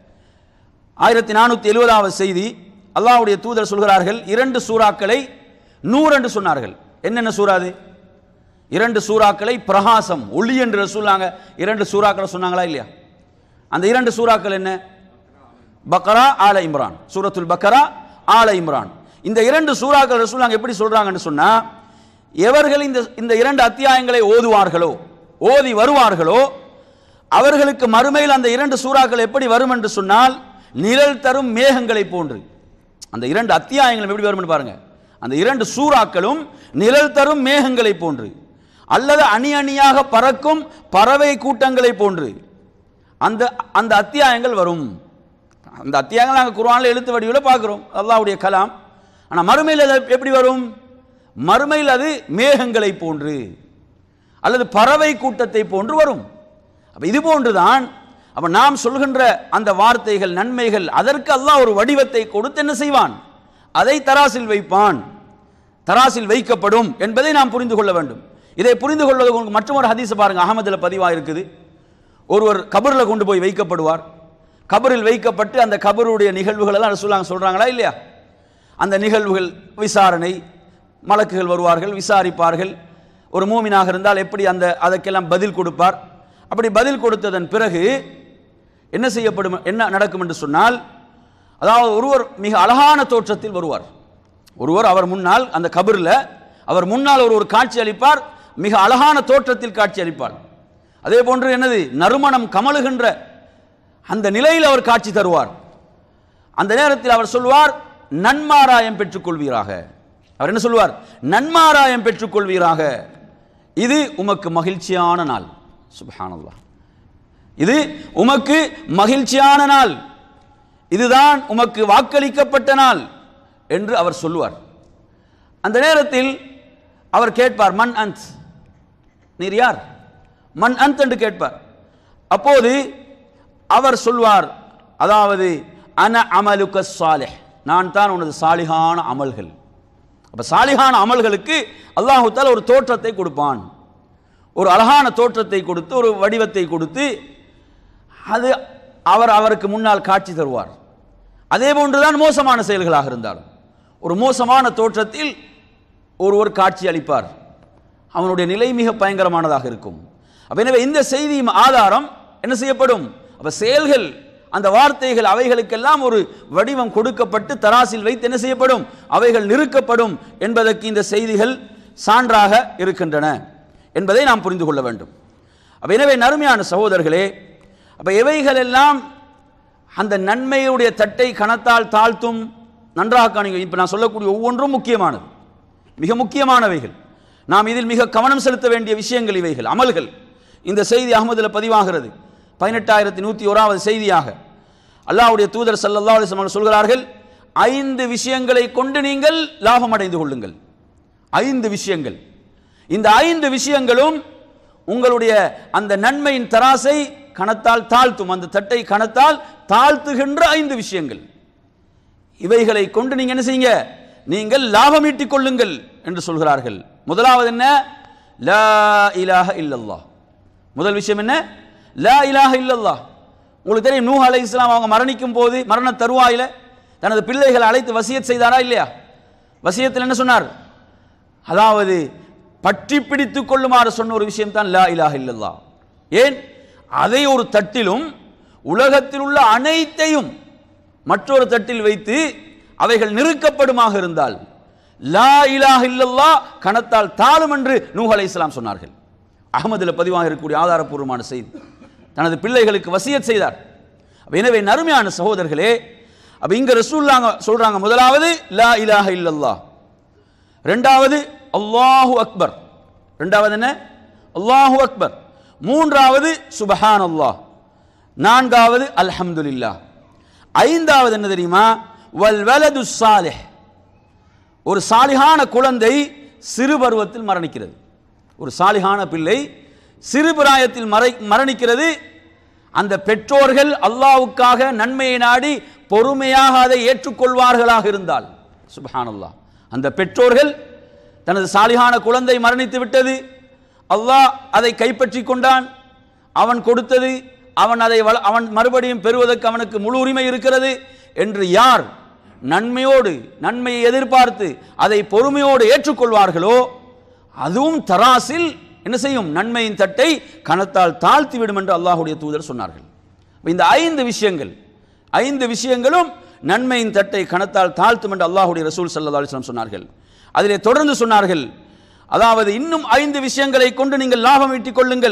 ஆயிரத்தி நானூற்றி எழுபதாவது செய்தி அல்லாஹ்வுடைய தூதர் சொல்கிறார்கள் இரண்டு சூறாக்களை நூறு என்று சொன்னார்கள் என்னென்ன சூறா அது இரண்டு சூறாக்களை பிரகாசம் ஒளி என்று சொன்னாங்க இரண்டு சூறாக்களை சொன்னாங்களா இல்லையா அந்த இரண்டு சூறாக்கள் என்ன பக்கரா ஆல இம்ரான் சூரத்துல் பக்கரா ஆல இம்ரான் இந்த இரண்டு சூறாக்கள் ரசூலாங்க எப்படி சொல்றாங்கன்னு சொன்னா எவர்கள் இந்த இந்த இரண்டு அத்தியாயங்களை ஓதுவார்களோ ஓதி வருவார்களோ அவர்களுக்கு மறுமையில் அந்த இரண்டு சூறாக்கள் எப்படி வரும் என்று சொன்னால் நிழல் தரும் மேகங்களை போன்று அந்த இரண்டு அத்தியாயங்களும் எப்படி வரும்னு பாருங்க அந்த இரண்டு சூறாக்களும் நிழல் தரும் மேகங்களை போன்று அல்லது அணி அணியாக பறக்கும் பறவை கூட்டங்களை போன்று அந்த அந்த அத்தியாயங்கள் வரும் அந்த அத்தியாயங்கள் நாங்கள் குர்ஆன்ல எழுத்து வடிவில் பார்க்குறோம் அல்லாஹ்வுடைய கலாம் ஆனால் மறுமையில் அது எப்படி வரும் மறுமையில் அது மேகங்களை போன்று அல்லது பறவை கூட்டத்தை போன்று வரும் அப்ப இது போன்றுதான் அப்ப நாம் சொல்கின்ற அந்த வார்த்தைகள் நன்மைகள் அதற்கு அல்லாஹ் ஒரு வடிவத்தை கொடுத்து என்ன செய்வான் அதை தராசில் வைப்பான் தராசில் வைக்கப்படும் என்பதை நாம் புரிந்து கொள்ள வேண்டும் இதை புரிந்து கொள்வதற்கு மற்றொரு ஹதீஸ் பாருங்க அகமதுல பதிவாக இருக்குது ஒருவர் கபரில் கொண்டு போய் வைக்கப்படுவார் கபரில் வைக்கப்பட்டு அந்த கபருடைய நிகழ்வுகள் எல்லாம் ரசூலுல்லாஹ் சொல்றாங்களா இல்லையா அந்த நிகழ்வுகள் விசாரணை மலக்குகள் வருவார்கள் விசாரிப்பார்கள் ஒரு மூமினாக இருந்தால் எப்படி அந்த அதற்கெல்லாம் பதில் கொடுப்பார் அப்படி பதில் கொடுத்ததன் பிறகு என்ன செய்யப்படும் என்ன நடக்கும் என்று சொன்னால் அதாவது ஒருவர் மிக அழகான தோற்றத்தில் வருவார் ஒருவர் அவர் முன்னால் அந்த கபரில் அவர் முன்னால் ஒரு ஒரு காட்சி அளிப்பார் மிக அழகான தோற்றத்தில் காட்சி அளிப்பார் அதே போன்று என்னது நறுமணம் கமழுகின்ற அந்த நிலையில் அவர் காட்சி தருவார் அந்த நேரத்தில் அவர் சொல்வார் நன்மாராயம் பெற்றுக்கொள்வீராக அவர் என்ன சொல்வார் நன்மாராயம் பெற்றுக்கொள்வீராக இது உமக்கு மகிழ்ச்சியான நாள் சுபஹானல்லாஹ் இது உமக்கு மகிழ்ச்சியான நாள் இதுதான் உமக்கு வாக்களிக்கப்பட்ட நாள் என்று அவர் சொல்லுவார் அந்த நேரத்தில் அவர் கேட்பார் மன் அந்த் நீர் யார் மன் அந்த் என்று கேட்பார் அப்போது அவர் சொல்வார் அதாவது அன அமலுக்க சாலிஹ் நான் தான் உனது சாலிகான அமல்கள் அப்ப சாலிகான அமல்களுக்கு அல்லாஹு தாலா ஒரு தோற்றத்தை கொடுப்பான் ஒரு அழகான தோற்றத்தை கொடுத்து ஒரு வடிவத்தை கொடுத்து அது அவர் அவருக்கு முன்னால் காட்சி தருவார் அதே போன்றுதான் மோசமான செயல்களாக இருந்தாலும் ஒரு மோசமான தோற்றத்தில் ஒருவர் காட்சி அளிப்பார் அவனுடைய நிலை மிக பயங்கரமானதாக இருக்கும் அப்ப எனவே இந்த செய்தியும் ஆதாரம் என்ன செய்யப்படும் அப்ப செயல்கள் அந்த வார்த்தைகள் அவைகளுக்கெல்லாம் ஒரு வடிவம் கொடுக்கப்பட்டு தராசில் வைத்து என்ன செய்யப்படும் அவைகள் நிறுக்கப்படும் என்பதற்கு இந்த செய்திகள் சான்றாக இருக்கின்றன என்பதை நாம் புரிந்து கொள்ள வேண்டும் அப்ப எனவே நறுமையான சகோதரர்களே அப்ப எவைகள் எல்லாம் அந்த நன்மையுடைய தட்டை கணத்தால் தாழ்த்தும் நன்றாக காணுங்க இப்போ நான் சொல்லக்கூடிய ஒவ்வொன்றும் முக்கியமானது மிக முக்கியமானவைகள் நாம் இதில் மிக கவனம் செலுத்த வேண்டிய விஷயங்கள் இவைகள் அமல்கள் இந்த செய்தி அகமதுல பதிவாகிறது பதினெட்டாயிரத்தி நூற்றி ஓராவது செய்தியாக அல்லாஹ்வுடைய தூதர் ஸல்லல்லாஹு அலைஹி வஸல்லம் சொல்கிறார்கள் ஐந்து விஷயங்களை கொண்டு நீங்கள் லாபம் அடைந்து கொள்ளுங்கள் ஐந்து விஷயங்கள் இந்த ஐந்து விஷயங்களும் உங்களுடைய அந்த நன்மையின் தராசை கணத்தால் தாழ்த்தும் அந்த தட்டை கணத்தால் தாழ்த்துகின்ற ஐந்து விஷயங்கள் இவைகளை கொண்டு நீங்க என்ன செய்யுங்க நீங்கள் லாபம் ஈட்டிக் கொள்ளுங்கள் என்று சொல்கிறார்கள் முதலாவது என்ன லா இலாஹ இல்லல்லாஹ் முதல் விஷயம் என்ன லா இலாஹ இல்லல்லாஹ் உங்களுக்கு தெரியும் நூஹ் அலை இஸ்லாம் அவங்க மரணிக்கும் போது மரண தருவாயில தனது பிள்ளைகளை அழைத்து வசியத் செய்தாரா இல்லையா வசியத்தில் என்ன சொன்னார் அதாவது பற்றி பிடித்துக் கொள்ளுமாறு சொன்ன ஒரு விஷயம் தான் லா இலாஹ இல்லல்லாஹ் ஏன் அதை ஒரு தட்டிலும் உலகத்தில் உள்ள அனைத்தையும் மற்றொரு தட்டில் வைத்து அவைகள் நிறுக்கப்படுமாக இருந்தால் லா இலாஹ இல்லல்லாஹ் கணத்தால் தாழும் என்று நூஹ் அலைஹிஸ்ஸலாம் சொன்னார்கள் அகமதுல பதிவாக இருக்கக்கூடிய ஆதாரப்பூர்வமான செய்தி தனது பிள்ளைகளுக்கு வசியத் செய்தார் அப்ப எனவே நறுமையான சகோதரர்களே அப்ப இங்க ரசூல்லாங்க சொல்றாங்க முதலாவது லா இலாஹ இல்லல்லாஹ் ரெண்டாவது அல்லாஹு அக்பர் ரெண்டாவது என்ன அல்லாஹு அக்பர் மூன்றாவது சுபஹான் அல்லாஹ் நான்காவது அல்ஹம்துலில்லாஹ் ஐந்தாவது என்ன தெரியுமா வல் வலது சாலிஹ் ஒரு சாலிகான குழந்தை சிறு பருவத்தில் மரணிக்கிறது ஒரு சாலிகான பிள்ளை சிறு பிராயத்தில் மறை மரணிக்கிறது அந்த பெற்றோர்கள் அல்லாவுக்காக நன்மையை நாடி பொறுமையாக அதை ஏற்றுக்கொள்வார்களாக இருந்தால் சுபஹானல்லாஹ் அந்த பெற்றோர்கள் தனது சாலிகான குழந்தை மரணித்து விட்டது அல்லாஹ் அதை கைப்பற்றி கொண்டான் அவன் கொடுத்தது அவன் அதை வள- அவன் மறுபடியும் பெறுவதற்கு அவனுக்கு முழு உரிமை இருக்கிறது என்று யார் நன்மையோடு நன்மையை எதிர்பார்த்து அதை பொறுமையோடு ஏற்றுக்கொள்வார்களோ அதுவும் தராசில் என்ன செய்யும் நன்மையின் தட்டை கணத்தால் தாழ்த்தி விடும் என்று அல்லாஹ்வுடைய தூதர் சொன்னார்கள் அப்ப இந்த ஐந்து விஷயங்கள் ஐந்து விஷயங்களும் நன்மையின் தட்டை கணத்தால் தாழ்த்தும் என்று அல்லாஹ்வுடைய ரசூல் ஸல்லல்லாஹு அலைஹி வஸல்லம் சொன்னார்கள் அதிலே தொடர்ந்து சொன்னார்கள் அதாவது இன்னும் ஐந்து விஷயங்களை கொண்டு நீங்கள் லாபம் ஈட்டிக் கொள்ளுங்கள்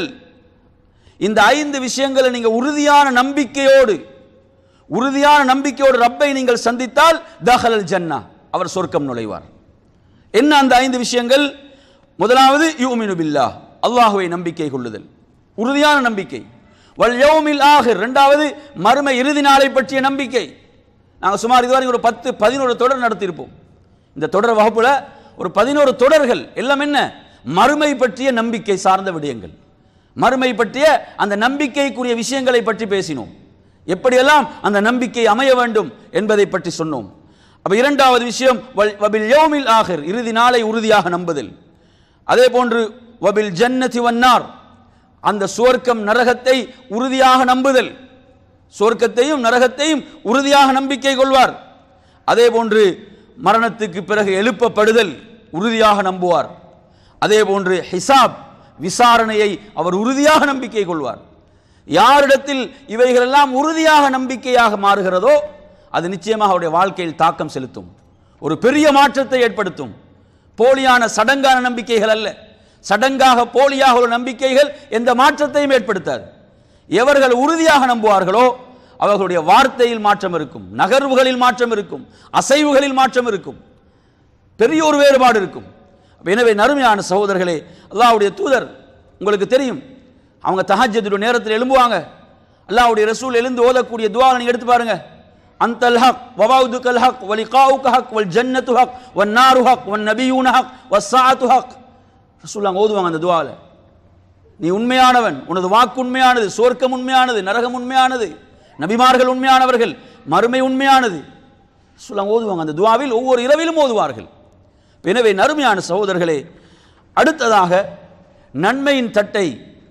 இந்த ஐந்து விஷயங்களை நீங்கள் உறுதியான நம்பிக்கையோடு உறுதியான நம்பிக்கையோடு ரப்பை நீங்கள் சந்தித்தால் தஹலல் ஜன்னா அவர் சொர்க்கம் நுழைவார் என்ன அந்த ஐந்து விஷயங்கள் முதலாவது யூமினு பில்லாஹ் அல்லாஹுவை நம்பிக்கை கொள்ளுதல் உறுதியான நம்பிக்கை வல் யௌமில் ஆஹிர் இரண்டாவது மறுமை இறுதி நாளை பற்றிய நம்பிக்கை நாங்கள் சுமார் இதுவரை ஒரு பத்து பதினோரு தொடர் நடத்தியிருப்போம் இந்த தொடர் வகுப்புல ஒரு பதினோரு தொடர்கள் எல்லாம் என்ன மறுமை பற்றிய நம்பிக்கை சார்ந்த விடயங்கள் மறுமை பற்றிய அந்த நம்பிக்கைக்குரிய விஷயங்களை பற்றி பேசினோம் எப்படியெல்லாம் அந்த நம்பிக்கை அமைய வேண்டும் என்பதை பற்றி சொன்னோம் அப்ப இரண்டாவது விஷயம் வல்- வபில் யௌமில் ஆகிர் இறுதி நாளை உறுதியாக நம்புதல் அதே போன்று வபில் ஜன்னதி வன்னார் அந்த சுவர்க்கம் நரகத்தை உறுதியாக நம்புதல் சுவர்க்கத்தையும் நரகத்தையும் உறுதியாக நம்பிக்கை கொள்வார் அதே போன்று மரணத்துக்கு பிறகு எழுப்பப்படுதல் உறுதியாக நம்புவார் அதே போன்று ஹிசாப் விசாரணையை அவர் உறுதியாக நம்பிக்கை கொள்வார் யாரிடத்தில் இவைகளெல்லாம் உறுதியாக நம்பிக்கையாக மாறுகிறதோ அது நிச்சயமாக அவருடைய வாழ்க்கையில் தாக்கம் செலுத்தும் ஒரு பெரிய மாற்றத்தை ஏற்படுத்தும் போலியான சடங்கான நம்பிக்கைகள் அல்ல சடங்காக போலியாக ஒரு நம்பிக்கைகள் எந்த மாற்றத்தையும் ஏற்படுத்தாது எவர்கள் உறுதியாக நம்புவார்களோ அவர்களுடைய வார்த்தையில் மாற்றம் இருக்கும் நகர்வுகளில் மாற்றம் இருக்கும் அசைவுகளில் மாற்றம் இருக்கும் பெரிய ஒரு வேறுபாடு இருக்கும் அப்ப எனவே நறுமையான சகோதரர்களே அல்லாஹ்வுடைய தூதர் உங்களுக்கு தெரியும் அவங்க தஹஜ்ஜுடைய நேரத்தில் எழும்புவாங்க அல்லாஹ்வுடைய ரசூல் எழுந்து ஓதக்கூடிய துவாவை நீங்க எடுத்து பாருங்க அந்தல் ஹக் வவாவுதுக்கல் ஹக் வலிகாவுக ஹக் வல் ஜன்னத்து ஹக் வன் நாரு ஹக் வன் நபியூன ஹக் வஸ்ஸாஅத்து ஹக் ரசூல் அங்க ஓதுவாங்க அந்த துவாவில் நீ உண்மையானவன் உனது வாக்கு உண்மையானது சுவர்க்கம் உண்மையானது நரகம் உண்மையானது நபிமார்கள் உண்மையானவர்கள் மறுமை உண்மையானது சொல்லாங்க ஓதுவாங்க அந்த துவாவில் ஒவ்வொரு இரவிலும் ஓதுவார்கள் எனவே நறுமையான சகோதரர்களே அடுத்ததாக நன்மையின் தட்டை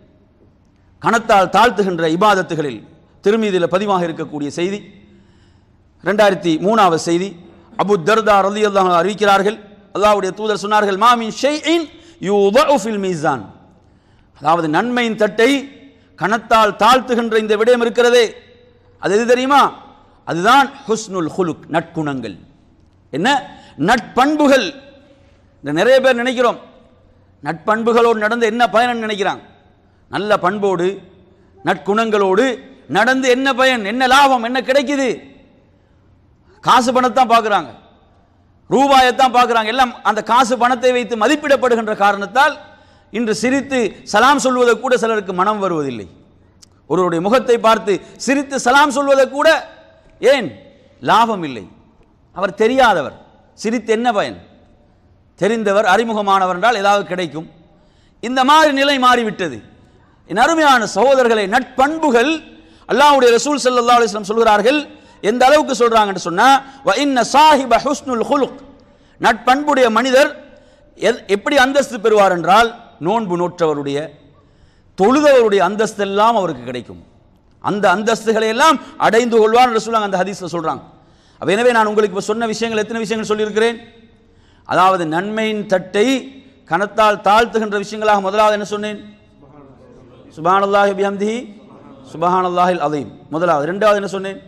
கணத்தால் தாழ்த்துகின்ற இபாதத்துகளில் திருமீதியில் பதிவாக இருக்கக்கூடிய செய்தி ரெண்டாயிரத்தி மூணாவது செய்தி அபு தர்தா ரலி அல்லாஹ் அறிவிக்கிறார்கள் அல்லாஹ்வுடைய தூதர் சொன்னார்கள் மாமின் ஷைஇன் யூதஉ ஃபில் மீசான் அதாவது நன்மையின் தட்டை கணத்தால் தாழ்த்துகின்ற இந்த விடயம் இருக்கிறதே அது எது தெரியுமா அதுதான் ஹுஸ்னுல் ஹுலுக் நற்குணங்கள் என்ன நட்பண்புகள் இந்த நிறைய பேர் நினைக்கிறோம் நட்பண்புகளோடு நடந்து என்ன பயன் நினைக்கிறாங்க நல்ல பண்போடு நற்குணங்களோடு நடந்து என்ன பயன் என்ன லாபம் என்ன கிடைக்குது காசு பணத்தான் பார்க்குறாங்க ரூபாயத்தான் பார்க்குறாங்க எல்லாம் அந்த காசு பணத்தை வைத்து மதிப்பிடப்படுகின்ற காரணத்தால் இன்று சிரித்து சலாம் சொல்வதை கூட சிலருக்கு மனம் வருவதில்லை ஒருவருடைய முகத்தை பார்த்து சிரித்து சலாம் சொல்வதை கூட ஏன் லாபம் இல்லை அவர் தெரியாதவர் சிரித்து என்ன பயன் தெரிந்தவர் அறிமுகமானவர் என்றால் ஏதாவது கிடைக்கும் இந்த மாதிரி நிலை மாறிவிட்டது என் அருமையான சகோதரர்களை நட்பண்புகள் அல்லாஹ்வுடைய ரசூல் ஸல்லல்லாஹு அலைஹி வஸல்லம் சொல்கிறார்கள் எந்த அளவுக்கு சொல்றாங்கன்னு சொன்னா வ இன்ன சாஹிப ஹுஸ்னுல் ஹுலுக் நட்பண்புடைய மனிதர் எத்- எப்படி அந்தஸ்து பெறுவார் என்றால் நோன்பு நோற்றவருடைய தொழுதவருடைய அந்தஸ்து எல்லாம் அவருக்கு கிடைக்கும் அந்த அந்தஸ்துகளை எல்லாம் அடைந்து கொள்வார் என்று சொல்லுவாங்க அந்த ஹதீஸ்ல சொல்றாங்க அப்ப எனவே நான் உங்களுக்கு இப்ப சொன்ன விஷயங்கள் எத்தனை விஷயங்கள் சொல்லியிருக்கிறேன் அதாவது நன்மையின் தட்டை கனத்தால் தாழ்த்துகின்ற விஷயங்களாக முதலாவது என்ன சொன்னேன் சுபஹானல்லாஹி பிஹம்திஹி சுபஹானல்லாஹில் அதீம் முதலாவது ரெண்டாவது என்ன சொன்னேன்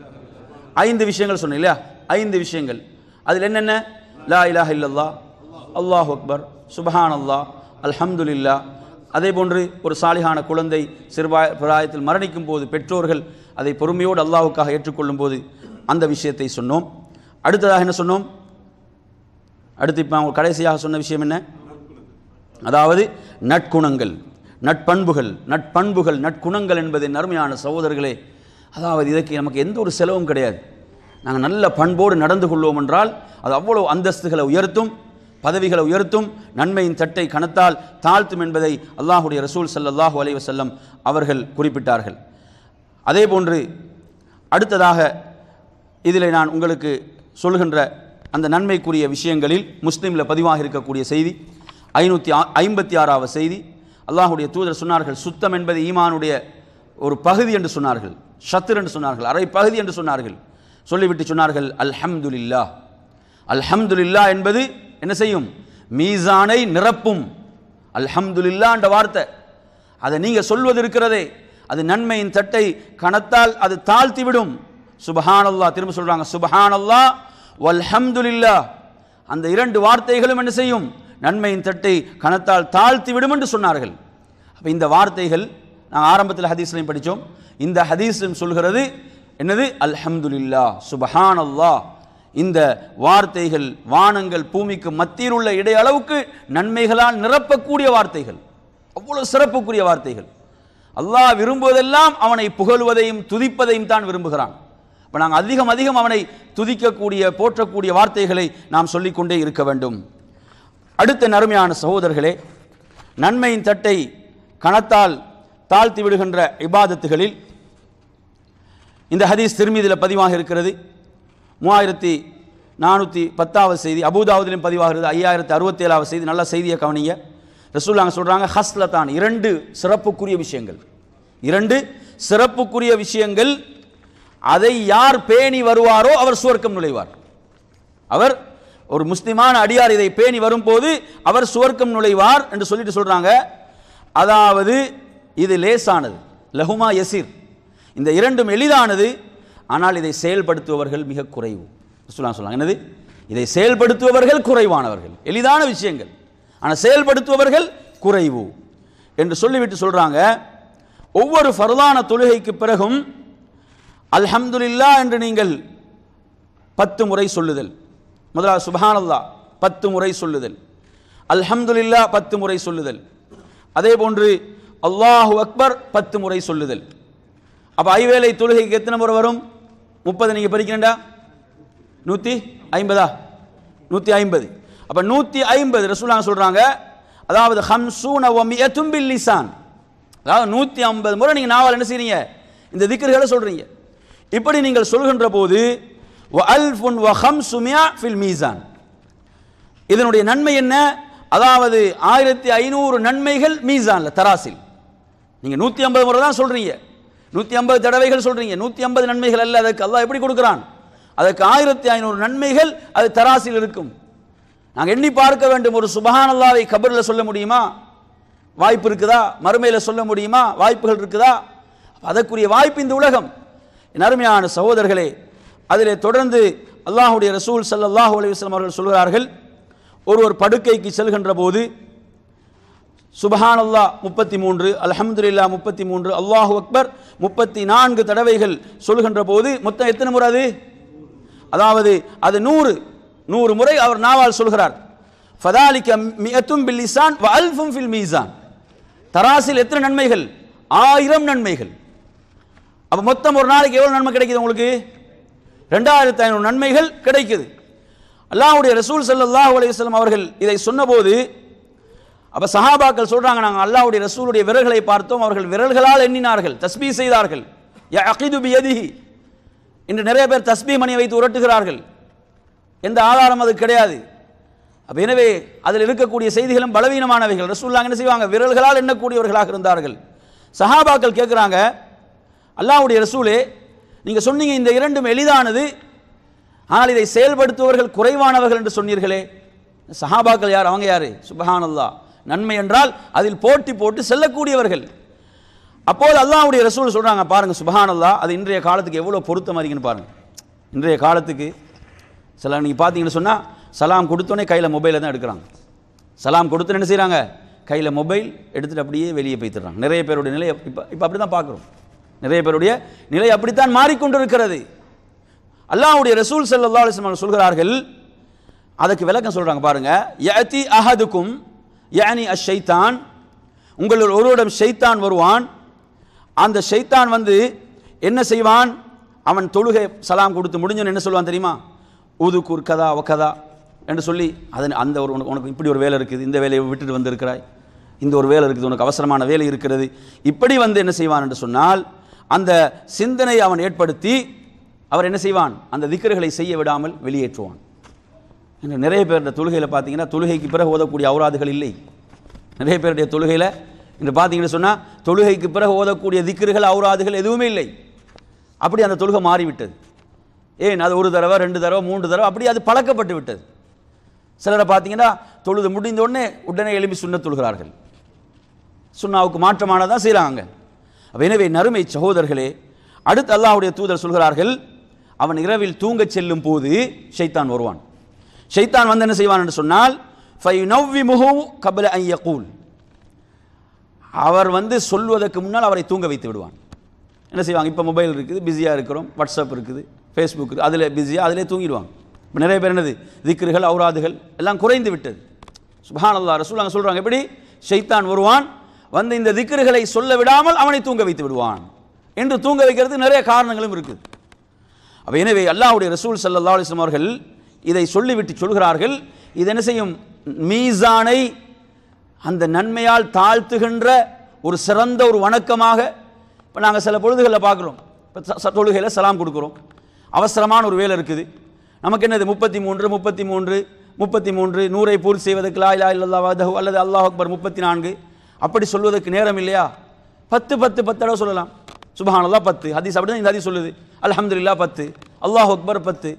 ஐந்து விஷயங்கள் சொன்னேன் இல்லையா ஐந்து விஷயங்கள் அதில் என்னென்ன லா இலாஹ இல்லல்லாஹ் அல்லாஹ் அக்பர் சுபஹான் அல்லாஹ் அல்ஹம்துலில்லா அதே போன்று ஒரு சாலிகான குழந்தை சிறுபாய பிராயத்தில் மரணிக்கும் போது பெற்றோர்கள் அதை பொறுமையோடு அல்லாஹ்வுக்காக ஏற்றுக்கொள்ளும் போது அந்த விஷயத்தை சொன்னோம் அடுத்ததாக என்ன சொன்னோம் அடுத்து இப்போ அவங்க கடைசியாக சொன்ன விஷயம் என்ன அதாவது நற்குணங்கள் நட்பண்புகள் நட்பண்புகள் நட்குணங்கள் என்பது நறுமையான சகோதரர்களே அதாவது இதற்கு நமக்கு எந்த ஒரு செலவும் கிடையாது நாங்கள் நல்ல பண்போடு நடந்து கொள்வோம் என்றால் அது அவ்வளவு அந்தஸ்துகளை உயர்த்தும் பதவிகளை உயர்த்தும் நன்மையின் தட்டை கணத்தால் தாழ்த்தும் என்பதை அல்லாஹுடைய ரசூல் ஸல்லல்லாஹு அலைஹி வஸல்லம் அவர்கள் குறிப்பிட்டார்கள் அதே போன்று அடுத்ததாக இதில் நான் உங்களுக்கு சொல்கின்ற அந்த நன்மைக்குரிய விஷயங்களில் முஸ்லீமில் பதிவாக இருக்கக்கூடிய செய்தி ஐநூற்றி ஐம்பத்தி ஆறாவது செய்தி அல்லாஹுடைய தூதர் சொன்னார்கள் சுத்தம் என்பது ஈமானுடைய ஒரு பகுதி என்று சொன்னார்கள் ஷத்ர் என்று சொன்னார்கள் அரை பகுதி என்று சொன்னார்கள் சொல்லிவிட்டு சொன்னார்கள் அல்ஹம்துலில்லா அல்ஹம்துலில்லா என்பது என்ன செய்யும் மீசானை நிரப்பும் அல்ஹம்துலில்லா என்ற வார்த்தை அதை நீங்க சொல்வது இருக்கிறதே அது நன்மையின் தட்டை கணத்தால் அது தாழ்த்தி விடும் சுபஹானல்லாஹ் திரும்ப சொல்றாங்க சுபஹானல்லாஹ் வல்ஹம்துலில்லா அந்த இரண்டு வார்த்தைகளும் என்ன செய்யும் நன்மையின் தட்டை கணத்தால் தாழ்த்தி விடும் என்று சொன்னார்கள் அப்ப இந்த வார்த்தைகள் நான் ஆரம்பத்தில் ஹதீஸ்லையும் படித்தோம் இந்த ஹதீஸும் சொல்கிறது என்னது அல்ஹம்துலில்லா சுபஹானல்லாஹ் இந்த வார்த்தைகள் வானங்கள் பூமிக்கு மத்தியில் உள்ள இடையளவுக்கு நன்மைகளால் நிரப்பக்கூடிய வார்த்தைகள் அவ்வளவு சிறப்புக்குரிய வார்த்தைகள் அல்லாஹ் விரும்புவதெல்லாம் அவனை புகழ்வதையும் துதிப்பதையும் தான் விரும்புகிறான் இப்போ நாங்கள் அதிகம் அதிகம் அவனை துதிக்கக்கூடிய போற்றக்கூடிய வார்த்தைகளை நாம் சொல்லிக்கொண்டே இருக்க வேண்டும் அடுத்த நறுமையான சகோதரர்களே நன்மையின் தட்டை கணத்தால் தாழ்த்தி விடுகின்ற இபாதத்துகளில் இந்த ஹதீஸ் திருமீதியில் பதிவாக இருக்கிறது மூவாயிரத்தி நானூற்றி பத்தாவது செய்தி அபூதாவதிலும் பதிவாகிறது ஐயாயிரத்தி அறுபத்தி ஏழாவது செய்தி நல்ல செய்தியை கவனிங்க ரசூல்லாங்க சொல்கிறாங்க ஹஸ்லத்தான் இரண்டு சிறப்புக்குரிய விஷயங்கள் இரண்டு சிறப்புக்குரிய விஷயங்கள் அதை யார் பேணி வருவாரோ அவர் சுவர்க்கம் நுழைவார் அவர் ஒரு முஸ்லிமான அடியார் இதை பேணி வரும்போது அவர் சுவர்க்கம் நுழைவார் என்று சொல்லிட்டு சொல்றாங்க அதாவது இது லேசானது லஹுமா யசீர் இந்த இரண்டும் எளிதானது ஆனால் இதை செயல்படுத்துபவர்கள் மிக குறைவு ரசூலுல்லாஹ் சொல்றாங்க என்னது இதை செயல்படுத்துபவர்கள் குறைவானவர்கள் எளிதான விஷயங்கள் ஆனால் செயல்படுத்துபவர்கள் குறைவு என்று சொல்லிவிட்டு சொல்றாங்க ஒவ்வொரு ஃபர்தான தொழுகைக்கு பிறகும் அல்ஹம்துலில்லா என்று நீங்கள் பத்து முறை சொல்லுதல் முதலாவது சுபஹானல்லா பத்து முறை சொல்லுதல் அல்ஹம்துலில்லா பத்து முறை சொல்லுதல் அதே போன்று அல்லாஹு அக்பர் பத்து முறை சொல்லுதல் அப்போ ஐவேளை தொழுகைக்கு எத்தனை முறை வரும் முப்பது நீங்கள் படிக்கிறேன்டா நூற்றி ஐம்பதா நூற்றி ஐம்பது அப்போ நூற்றி ஐம்பது ரசூலாங்க சொல்கிறாங்க அதாவது ஹம்சூன ஒமியத்தும் பில் லிசான் அதாவது நூற்றி ஐம்பது முறை நீங்கள் நாவல் என்ன செய்றீங்க இந்த திக்கர்களை சொல்கிறீங்க இப்படி நீங்கள் சொல்கின்ற போது வ அல்ஃபுன் வ ஹம்சுமியா ஃபில் மீசான் இதனுடைய நன்மை என்ன அதாவது ஆயிரத்தி ஐநூறு நன்மைகள் மீசான்ல தராசில் நீங்கள் நூற்றி ஐம்பது முறை தான் சொல்கிறீங்க நூற்றி ஐம்பது தடவைகள் சொல்கிறீங்க நூற்றி ஐம்பது நன்மைகள் அல்ல அதற்கு அல்லாஹ் எப்படி கொடுக்குறான் அதற்கு ஆயிரத்தி ஐநூறு நன்மைகள் அது தராசில் இருக்கும் நாங்கள் எண்ணி பார்க்க வேண்டும் ஒரு சுபஹான் அல்லாவை கபரில் சொல்ல முடியுமா வாய்ப்பு இருக்குதா மறுமையில் சொல்ல முடியுமா வாய்ப்புகள் இருக்குதா அதற்குரிய வாய்ப்பு இந்த உலகம் என் அருமையான சகோதரர்களே அதிலே தொடர்ந்து அல்லாஹுடைய ரசூல் ஸல்லல்லாஹு அலைஹி வஸல்லம் அவர்கள் சொல்கிறார்கள் ஒருவர் படுக்கைக்கு செல்கின்ற போது சுபஹான் அல்லாஹ் முப்பத்தி மூன்று அல்ஹம்துலில்லா முப்பத்தி மூன்று அல்லாஹு அக்பர் முப்பத்தி நான்கு தடவைகள் சொல்கின்ற போது மொத்தம் எத்தனை முறை அது அதாவது அது நூறு நூறு முறை அவர் நாவால் சொல்கிறார் ஃபதாலிக்க மியத்தும் பில் லிசான் வ அல்ஃபும் ஃபில் மீசான் தராசில் எத்தனை நன்மைகள் ஆயிரம் நன்மைகள் அப்போ மொத்தம் ஒரு நாளைக்கு எவ்வளோ நன்மை கிடைக்குது உங்களுக்கு ரெண்டாயிரத்தி ஐநூறு நன்மைகள் கிடைக்குது அல்லாஹ்வுடைய ரசூல் ஸல்லல்லாஹு அலைஹி வஸல்லம் அவர்கள் இதை சொன்னபோது அப்ப சஹாபாக்கள் சொல்றாங்க நாங்கள் அல்லாஹ்வுடைய ரசூலுடைய விரல்களை பார்த்தோம் அவர்கள் விரல்களால் எண்ணினார்கள் தஸ்பீ செய்தார்கள் யஅகிது பியதிஹி இன்று நிறைய பேர் தஸ்பீ மணி வைத்து உரட்டுகிறார்கள் எந்த ஆதாரம் அது கிடையாது அப்ப எனவே அதில் இருக்கக்கூடிய செய்திகளும் பலவீனமானவைகள் ரசூல்லா என்ன செய்வாங்க விரல்களால் எண்ணக்கூடியவர்களாக இருந்தார்கள் சஹாபாக்கள் கேட்குறாங்க அல்லாஹ்வுடைய ரசூலே நீங்க சொன்னீங்க இந்த இரண்டும் எளிதானது ஆனால் இதை செயல்படுத்துபவர்கள் குறைவானவர்கள் என்று சொன்னீர்களே சஹாபாக்கள் யார் அவங்க யாரு சுபஹானல்லாஹ் நன்மை என்றால் அதில் போட்டி போட்டு செல்லக்கூடியவர்கள் அப்போது அல்லாஹ்வுடைய ரசூல் சொல்றாங்க பாருங்க சுபஹானல்லாஹ் அது இன்றைய காலத்துக்கு எவ்வளவு பொருத்தம் அதிகம்னு பாருங்க இன்றைய காலத்துக்கு சில நீங்கள் பார்த்தீங்கன்னு சொன்னால் சலாம் கொடுத்தோன்னே கையில் மொபைலை தான் எடுக்கிறாங்க சலாம் கொடுத்து என்ன செய்கிறாங்க கையில் மொபைல் எடுத்துட்டு அப்படியே வெளியே போய்த்துறாங்க நிறைய பேருடைய நிலை இப்போ இப்போ அப்படி தான் பார்க்குறோம் நிறைய பேருடைய நிலை அப்படித்தான் மாறிக்கொண்டிருக்கிறது அல்லாஹ்வுடைய ரசூல் ஸல்லல்லாஹு அலைஹி வஸல்லம் சொல்கிறார்கள் அதுக்கு விளக்கம் சொல்றாங்க பாருங்க யஅதி அஹதுக்கும் யானி அஷைத்தான் உங்களில் ஒருவரிடம் ஷைத்தான் வருவான் அந்த ஷைத்தான் வந்து என்ன செய்வான் அவன் தொழுகை சலாம் கொடுத்து முடிஞ்சோன்னு என்ன சொல்லுவான் தெரியுமா ஊதுக்கூர் கதா ஒக்கதா என்று சொல்லி அதன் அந்த ஒரு உனக்கு உனக்கு இப்படி ஒரு வேலை இருக்குது இந்த வேலையை விட்டுட்டு வந்திருக்கிறாய் இந்த ஒரு வேலை இருக்குது உனக்கு அவசரமான வேலை இருக்கிறது இப்படி வந்து என்ன செய்வான் என்று சொன்னால் அந்த சிந்தனை அவன் ஏற்படுத்தி அவர் என்ன செய்வான் அந்த திக்கர்களை செய்ய விடாமல் வெளியேற்றுவான் இன்று நிறைய பேருடைய தொழுகையில் பார்த்தீங்கன்னா தொழுகைக்கு பிறகு ஓதக்கூடிய அவுராதுகள் இல்லை நிறைய பேருடைய தொழுகையில் இன்று பார்த்தீங்கன்னு சொன்னால் தொழுகைக்கு பிறகு ஓதக்கூடிய திக்ருகள் அவுராதுகள் எதுவுமே இல்லை அப்படி அந்த தொழுகை மாறிவிட்டது ஏன் அது ஒரு தடவை ரெண்டு தடவை மூன்று தடவை அப்படி அது பழக்கப்பட்டு விட்டது சிலரை பார்த்தீங்கன்னா தொழுது முடிந்த உடனே உடனே எழுப்பி சுண்ணத் தொழுகிறார்கள் சுண்ணாவுக்கு மாற்றமானதான் செய்கிறாங்க அப்ப எனவே நறுமை சகோதரர்களே அடுத்து அல்லாஹ்வுடைய தூதர் சொல்கிறார்கள் அவன் இரவில் தூங்கச் செல்லும் போது ஷைத்தான் வருவான் ஷைத்தான் வந்து என்ன செய்வான் என்று சொன்னால் ஃபைனவ்விமுஹு கபல அன் யகூல் அவர் வந்து சொல்வதற்கு முன்னால் அவரை தூங்க வைத்து விடுவான் என்ன செய்வாங்க இப்போ மொபைல் இருக்குது பிஸியாக இருக்கிறோம் வாட்ஸ்அப் இருக்குது ஃபேஸ்புக் இருக்குது அதில் பிஸியாக அதிலே தூங்கிடுவாங்க இப்போ நிறைய பேர் என்னது திக்ருகள் அவுராதுகள் எல்லாம் குறைந்து விட்டது சுபஹானல்லா ரசூலாங்க சொல்கிறாங்க எப்படி ஷைத்தான் வருவான் வந்து இந்த திக்ருகளை சொல்ல விடாமல் அவனை தூங்க வைத்து விடுவான் என்று தூங்க வைக்கிறது நிறைய காரணங்களும் இருக்குது அப்ப எனவே அல்லாஹ்வுடைய ரசூல் ஸல்லல்லாஹு அலைஹி வஸல்லம் அவர்கள் இதை சொல்லிவிட்டு சொல்கிறார்கள் இது என்ன செய்யும் மீசானை அந்த நன்மையால் தாழ்த்துகின்ற ஒரு சிறந்த ஒரு வணக்கமாக இப்போ நாங்கள் சில பொழுதுகளில் பார்க்குறோம் இப்போ தொழுகையில் சலாம் கொடுக்குறோம் அவசரமான ஒரு வேலை இருக்குது நமக்கு என்னது முப்பத்தி மூன்று முப்பத்தி மூன்று முப்பத்தி மூன்று நூறை பூர்த்தி செய்வதற்கு லா இலா இல்லல்லா வஹ்தஹு அல்லது அல்லாஹ் அக்பர் முப்பத்தி நான்கு அப்படி சொல்வதற்கு நேரம் இல்லையா பத்து பத்து பத்து தடவை சொல்லலாம் சுபஹானல்லாஹ் பத்து ஹதீஸ் அப்படி தான் இந்த ஹதீஸ் சொல்லுது அல்ஹம்துலில்லாஹ் பத்து அல்லாஹ் அக்பர் பத்து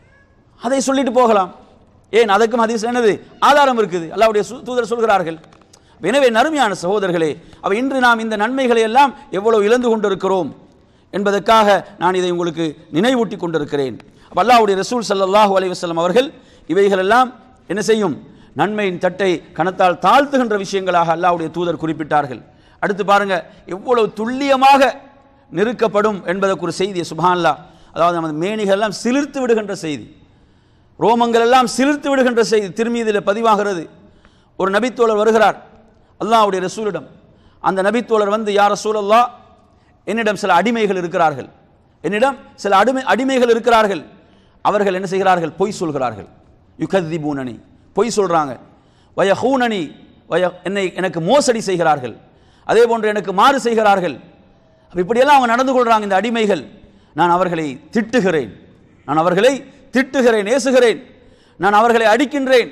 அதை சொல்லிட்டு போகலாம் ஏன் அதற்கும் ஹதீஸ் என்னது ஆதாரம் இருக்குது அல்லாஹ்வுடைய சு- தூதர் சொல்கிறார்கள் எனவே நறுமையான சகோதரர்களே அவ இன்று நாம் இந்த நன்மைகளை எல்லாம் எவ்வளவு இழந்து கொண்டிருக்கிறோம் என்பதற்காக நான் இதை உங்களுக்கு நினைவூட்டி கொண்டிருக்கிறேன் அப்ப அல்லாஹ்வுடைய ரசூல் ஸல்லல்லாஹு அலைஹி வஸல்லம் அவர்கள் இவைகளெல்லாம் என்ன செய்யும் நன்மையின் தட்டை கணத்தால் தாழ்த்துகின்ற விஷயங்களாக அல்லாஹ்வுடைய தூதர் குறிப்பிட்டார்கள் அடுத்து பாருங்க எவ்வளவு துல்லியமாக நெருக்கப்படும் என்பதற்கு ஒரு செய்தியை சுபான்லா அதாவது நமது மேனிகள் எல்லாம் சிலிர்த்து விடுகின்ற செய்தி ரோமங்கள் எல்லாம் சிலிர்த்து விடுகின்ற செய்தி திருமீதியில் பதிவாகிறது ஒரு நபித்தோழர் வருகிறார் அல்லாஹ்வுடைய ரசூலிடம் அந்த நபித்தோழர் வந்து யார் ரசூலல்லா என்னிடம் சில அடிமைகள் இருக்கிறார்கள் என்னிடம் சில அடிமை அடிமைகள் இருக்கிறார்கள் அவர்கள் என்ன செய்கிறார்கள் பொய் சொல்கிறார்கள் யுகதிபூனனி பொய் சொல்றாங்க வய ஹூனனி வய என்னை எனக்கு மோசடி செய்கிறார்கள் அதே போன்று எனக்கு மாறு செய்கிறார்கள் அப்ப இப்படியெல்லாம் அவங்க நடந்து கொள்றாங்க இந்த அடிமைகள் நான் அவர்களை திட்டுகிறேன் நான் அவர்களை திட்டுகிறேன் ஏசுகிறேன் நான் அவர்களை அடிக்கின்றேன்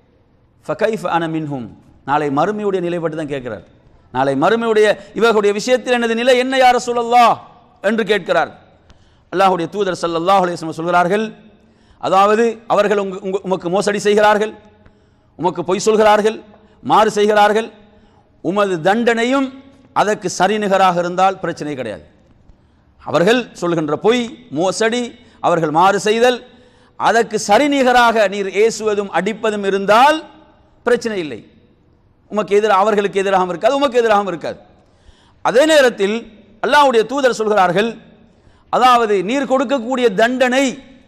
ஃபகைஃப் அன மின்ஹும் நாளை மறுமையுடைய நிலைப்பட்டு தான் கேட்கிறார் நாளை மறுமையுடைய இவர்களுடைய விஷயத்தில் எனது நிலை என்ன யார சொல்லல்லா என்று கேட்கிறார் அல்லாஹ்வுடைய தூதர் ஸல்லல்லாஹு அலைஹி வஸல்லம் சொல்கிறார்கள் அதாவது அவர்கள் உங்க உங்க- உமக்கு மோசடி செய்கிறார்கள் உமக்கு பொய் சொல்கிறார்கள் மாறு செய்கிறார்கள் உமது தண்டனையும் அதற்கு சரிநிகராக இருந்தால் பிரச்சனை கிடையாது அவர்கள் சொல்கின்ற பொய் மோசடி அவர்கள் மாறு செய்தல் அதற்கு சரிநிகராக நீர் ஏசுவதும் அடிப்பதும் இருந்தால் பிரச்சனை இல்லை உமக்கு எதிராக அவர்களுக்கு எதிராகவும் இருக்காது உமக்கு எதிராகவும் இருக்காது அதே நேரத்தில் அல்லாஹ்வுடைய தூதர் சொல்கிறார்கள் அதாவது நீர் கொடுக்கக்கூடிய தண்டனை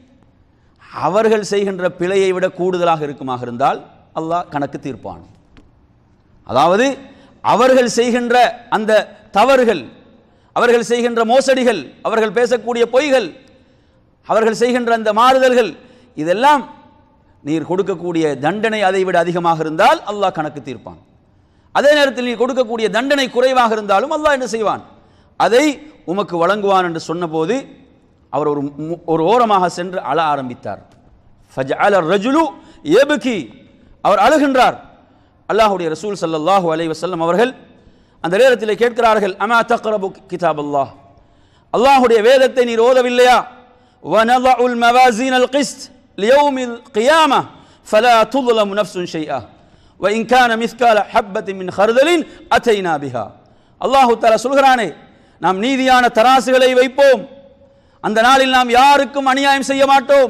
அவர்கள் செய்கின்ற பிழையை விட கூடுதலாக இருக்குமாக இருந்தால் அல்லாஹ் கணக்கு தீர்ப்பான் அதாவது அவர்கள் செய்கின்ற அந்த தவறுகள் அவர்கள் செய்கின்ற மோசடிகள் அவர்கள் பேசக்கூடிய பொய்கள் அவர்கள் செய்கின்ற அந்த மாறுதல்கள் இதெல்லாம் நீர் கொடுக்கக்கூடிய தண்டனை அதை விட அதிகமாக இருந்தால் அல்லாஹ் கணக்கு தீர்ப்பான் அதே நேரத்தில் நீ கொடுக்கக்கூடிய தண்டனை குறைவாக இருந்தாலும் அல்லாஹ் என்ன செய்வான் அதை உமக்கு வழங்குவான் என்று சொன்னபோது அவர் ஒரு மு- ஒரு ஓரமாக சென்று அழ ஆரம்பித்தார் ஃபஜஅல ரஜுலு யப்கி அவர் அழுகின்றார் அல்லாஹ்வுடைய ரசூல் ஸல்லல்லாஹு அலைஹி வஸல்லம் அவர்கள் அந்த நேரத்தில் கேட்கிறார்கள் அமா தக்ரபு கிதாப் அல்லாஹ் அல்லாஹ்வுடைய வேதத்தை நீர் ஓதவில்லையா وَنَضَعُ الْمَوَازِينَ الْقِسْطَ لِيَوْمِ الْقِيَامَةِ فَلَا تُظْلَمُ نَفْسٌ شَيْئًا وَإِنْ كَانَ مِثْقَالَ حَبَّةٍ مِنْ خَرْدَلٍ أَتَيْنَا بِهَا அல்லாஹு தஆலா சொல்கிறானே நாம் நீதியான தராசுகளை வைப்போம் அந்த நாளில் நாம் யாருக்கும் அநியாயம் செய்ய மாட்டோம்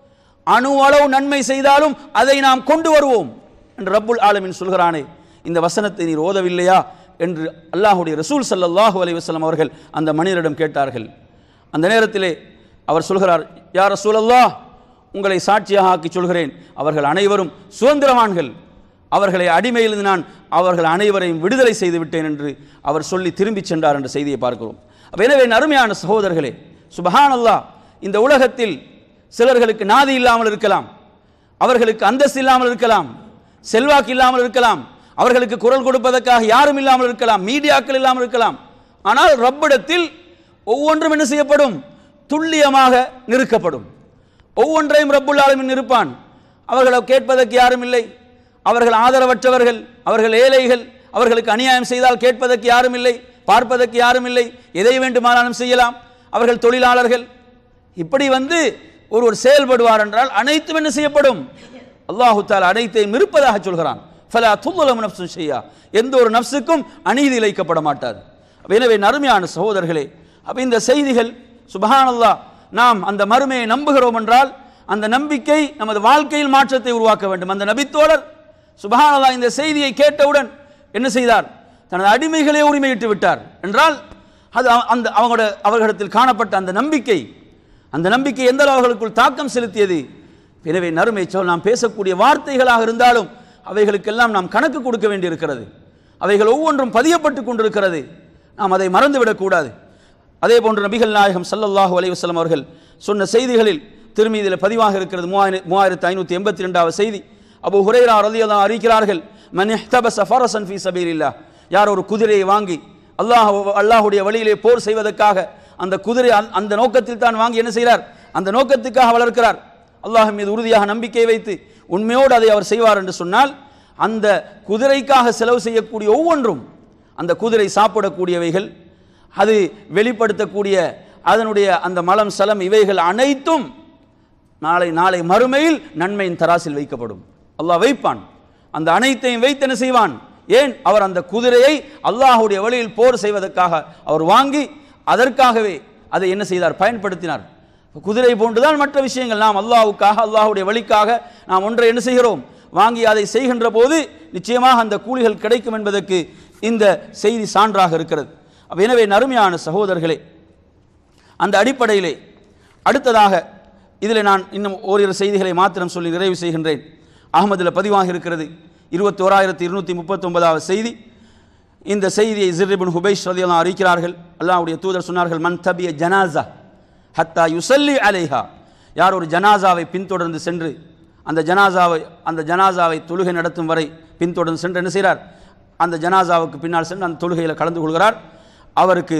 அணு அளவு நன்மை செய்தாலும் அதை நாம் கொண்டு வருவோம் என்று ரப்புல் ஆலமீன் சொல்கிறானே இந்த வசனத்தை நீர் ஓதவில்லையா என்று அல்லாஹுடைய ரசூல் ஸல்லல்லாஹு அலைஹி வஸல்லம் அவர்கள் அந்த மனிதரிடம் கேட்டார்கள் அந்த நேரத்திலே அவர் சொல்கிறார் யா ரசூலல்லாஹ் உங்களை சாட்சியாக ஆக்கி சொல்கிறேன் அவர்கள் அனைவரும் சுதந்திரவான்கள் அவர்களை அடிமையிலிருந்து நான் அவர்கள் அனைவரையும் விடுதலை செய்து விட்டேன் என்று அவர் சொல்லி திரும்பிச் சென்றார் என்ற செய்தியை பார்க்கிறோம் அப்ப எனவே என் அருமையான சகோதரர்களே சுபஹான் அல்லாஹ் இந்த உலகத்தில் சிலர்களுக்கு நாதி இல்லாமல் இருக்கலாம் அவர்களுக்கு அந்தஸ்து இல்லாமல் இருக்கலாம் செல்வாக்கு இல்லாமல் இருக்கலாம் அவர்களுக்கு குரல் கொடுப்பதற்காக யாரும் இல்லாமல் இருக்கலாம் மீடியாக்கள் இல்லாமல் இருக்கலாம் ஆனால் ரப்பிடத்தில் ஒவ்வொன்றும் என்ன செய்யப்படும் துல்லியமாக நிறுக்கப்படும் ஒவ்வொன்றையும் ரப்புல் ஆலமீன் இருப்பான் அவர்களை கேட்பதற்கு யாரும் இல்லை அவர்கள் ஆதரவற்றவர்கள் அவர்கள் ஏழைகள் அவர்களுக்கு அநியாயம் செய்தால் கேட்பதற்கு யாரும் இல்லை பார்ப்பதற்கு யாரும் இல்லை எதை வேண்டுமானாலும் செய்யலாம் அவர்கள் தொழிலாளர்கள் இப்படி வந்து ஒருவர் செயல்படுவார் என்றால் அனைத்தும் என்ன செய்யப்படும் அல்லாஹு தாலா அனைத்தையும் இருப்பதாக சொல்கிறான் ஃபலா துல்லுலம் நப்சு செய்யா எந்த ஒரு நப்சுக்கும் அநீதி இழைக்கப்பட மாட்டாது அப்ப எனவே நறுமையான சகோதரர்களே அப்ப இந்த செய்திகள் சுபஹானல்லாஹ் நாம் அந்த மறுமையை நம்புகிறோம் என்றால் அந்த நம்பிக்கை நமது வாழ்க்கையில் மாற்றத்தை உருவாக்க வேண்டும் அந்த நபித்தோழர் சுபஹானல்லாஹ் இந்த செய்தியை கேட்டவுடன் என்ன செய்தார் தனது அடிமைகளே உரிமையிட்டு விட்டார் என்றால் அது அவ- அந்த அவங்களோட அவர்களிடத்தில் காணப்பட்ட அந்த நம்பிக்கை அந்த நம்பிக்கை எந்த அளவு அவர்களுக்குள் தாக்கம் செலுத்தியது எனவே நறுமை சொல் நாம் பேசக்கூடிய வார்த்தைகளாக இருந்தாலும் அவைகளுக்கெல்லாம் நாம் கணக்கு கொடுக்க வேண்டியிருக்கிறது அவைகள் ஒவ்வொன்றும் பதியப்பட்டு கொண்டிருக்கிறது நாம் அதை மறந்துவிடக்கூடாது அதே போன்று நபிகள் நாயகம் ஸல்லல்லாஹு அலைஹி வஸல்லம் அவர்கள் சொன்ன செய்திகளில் திருமீதியில் பதிவாக இருக்கிறது மூவாயிர- மூவாயிரத்து ஐநூற்றி எண்பத்தி ரெண்டாவது செய்தி அபு ஹுரைரா ரலியல்லாஹு அறிக்கிறார்கள் மன் இஹ்தபஸ ஃபரஸன் ஃபீ சபீலில்லாஹ் யார் ஒரு குதிரையை வாங்கி அல்லாஹ் அல்லாஹ்வுடைய வழியிலே போர் செய்வதற்காக அந்த குதிரை அந்த- அந்த நோக்கத்தில் தான் வாங்கி என்ன செய்கிறார் அந்த நோக்கத்துக்காக வளர்க்கிறார் அல்லாஹ் மீது உறுதியாக நம்பிக்கை வைத்து உண்மையோடு அதை அவர் செய்வார் என்று சொன்னால் அந்த குதிரைக்காக செலவு செய்யக்கூடிய ஒவ்வொன்றும் அந்த குதிரை சாப்பிடக்கூடியவைகள் அது வெளிப்படுத்தக்கூடிய அதனுடைய அந்த மலம் சலம் இவைகள் அனைத்தும் நாளை நாளை மறுமையில் நன்மையின் தராசில் வைக்கப்படும் அல்லாஹ் வைப்பான் அந்த அனைத்தையும் வைத்து என்ன செய்வான் ஏன் அவர் அந்த குதிரையை அல்லாஹ்வுடைய வழியில் போர் செய்வதற்காக அவர் வாங்கி அதற்காகவே அதை என்ன செய்தார் பயன்படுத்தினார் குதிரை போன்றுதான் மற்ற விஷயங்கள் நாம் அல்லாஹ்வுக்காக அல்லாஹ்வுடைய வழிக்காக நாம் ஒன்றை என்ன செய்கிறோம் வாங்கி அதை செய்கின்ற போது நிச்சயமாக அந்த கூலிகள் கிடைக்கும் என்பதற்கு இந்த செய்தி சான்றாக இருக்கிறது அப்ப எனவே நறுமையான சகோதரர்களே அந்த அடிப்படையிலே அடுத்ததாக இதில் நான் இன்னும் ஓரிரு செய்திகளை மாத்திரம் சொல்லி நிறைவு செய்கின்றேன் அகமதில் பதிவாக இருக்கிறது இருபத்தி ஓராயிரத்தி இருநூற்றி முப்பத்தொன்பதாவது செய்தி இந்த செய்தியை ஜிர்ரிபின் ஹுபைஷ் ரதியெல்லாம் அறிக்கிறார்கள் அல்லாஹ்வுடைய தூதர் சொன்னார்கள் மன் தபிய ஜனாசா ஹத்தா யுசல்லி அலைஹா யார் ஒரு ஜனாசாவை பின்தொடர்ந்து சென்று அந்த ஜனாசாவை அந்த ஜனாசாவை தொழுகை நடத்தும் வரை பின்தொடர்ந்து சென்று என்ன செய்கிறார் அந்த ஜனாசாவுக்கு பின்னால் சென்று அந்த தொழுகையில் கலந்து கொள்கிறார் அவருக்கு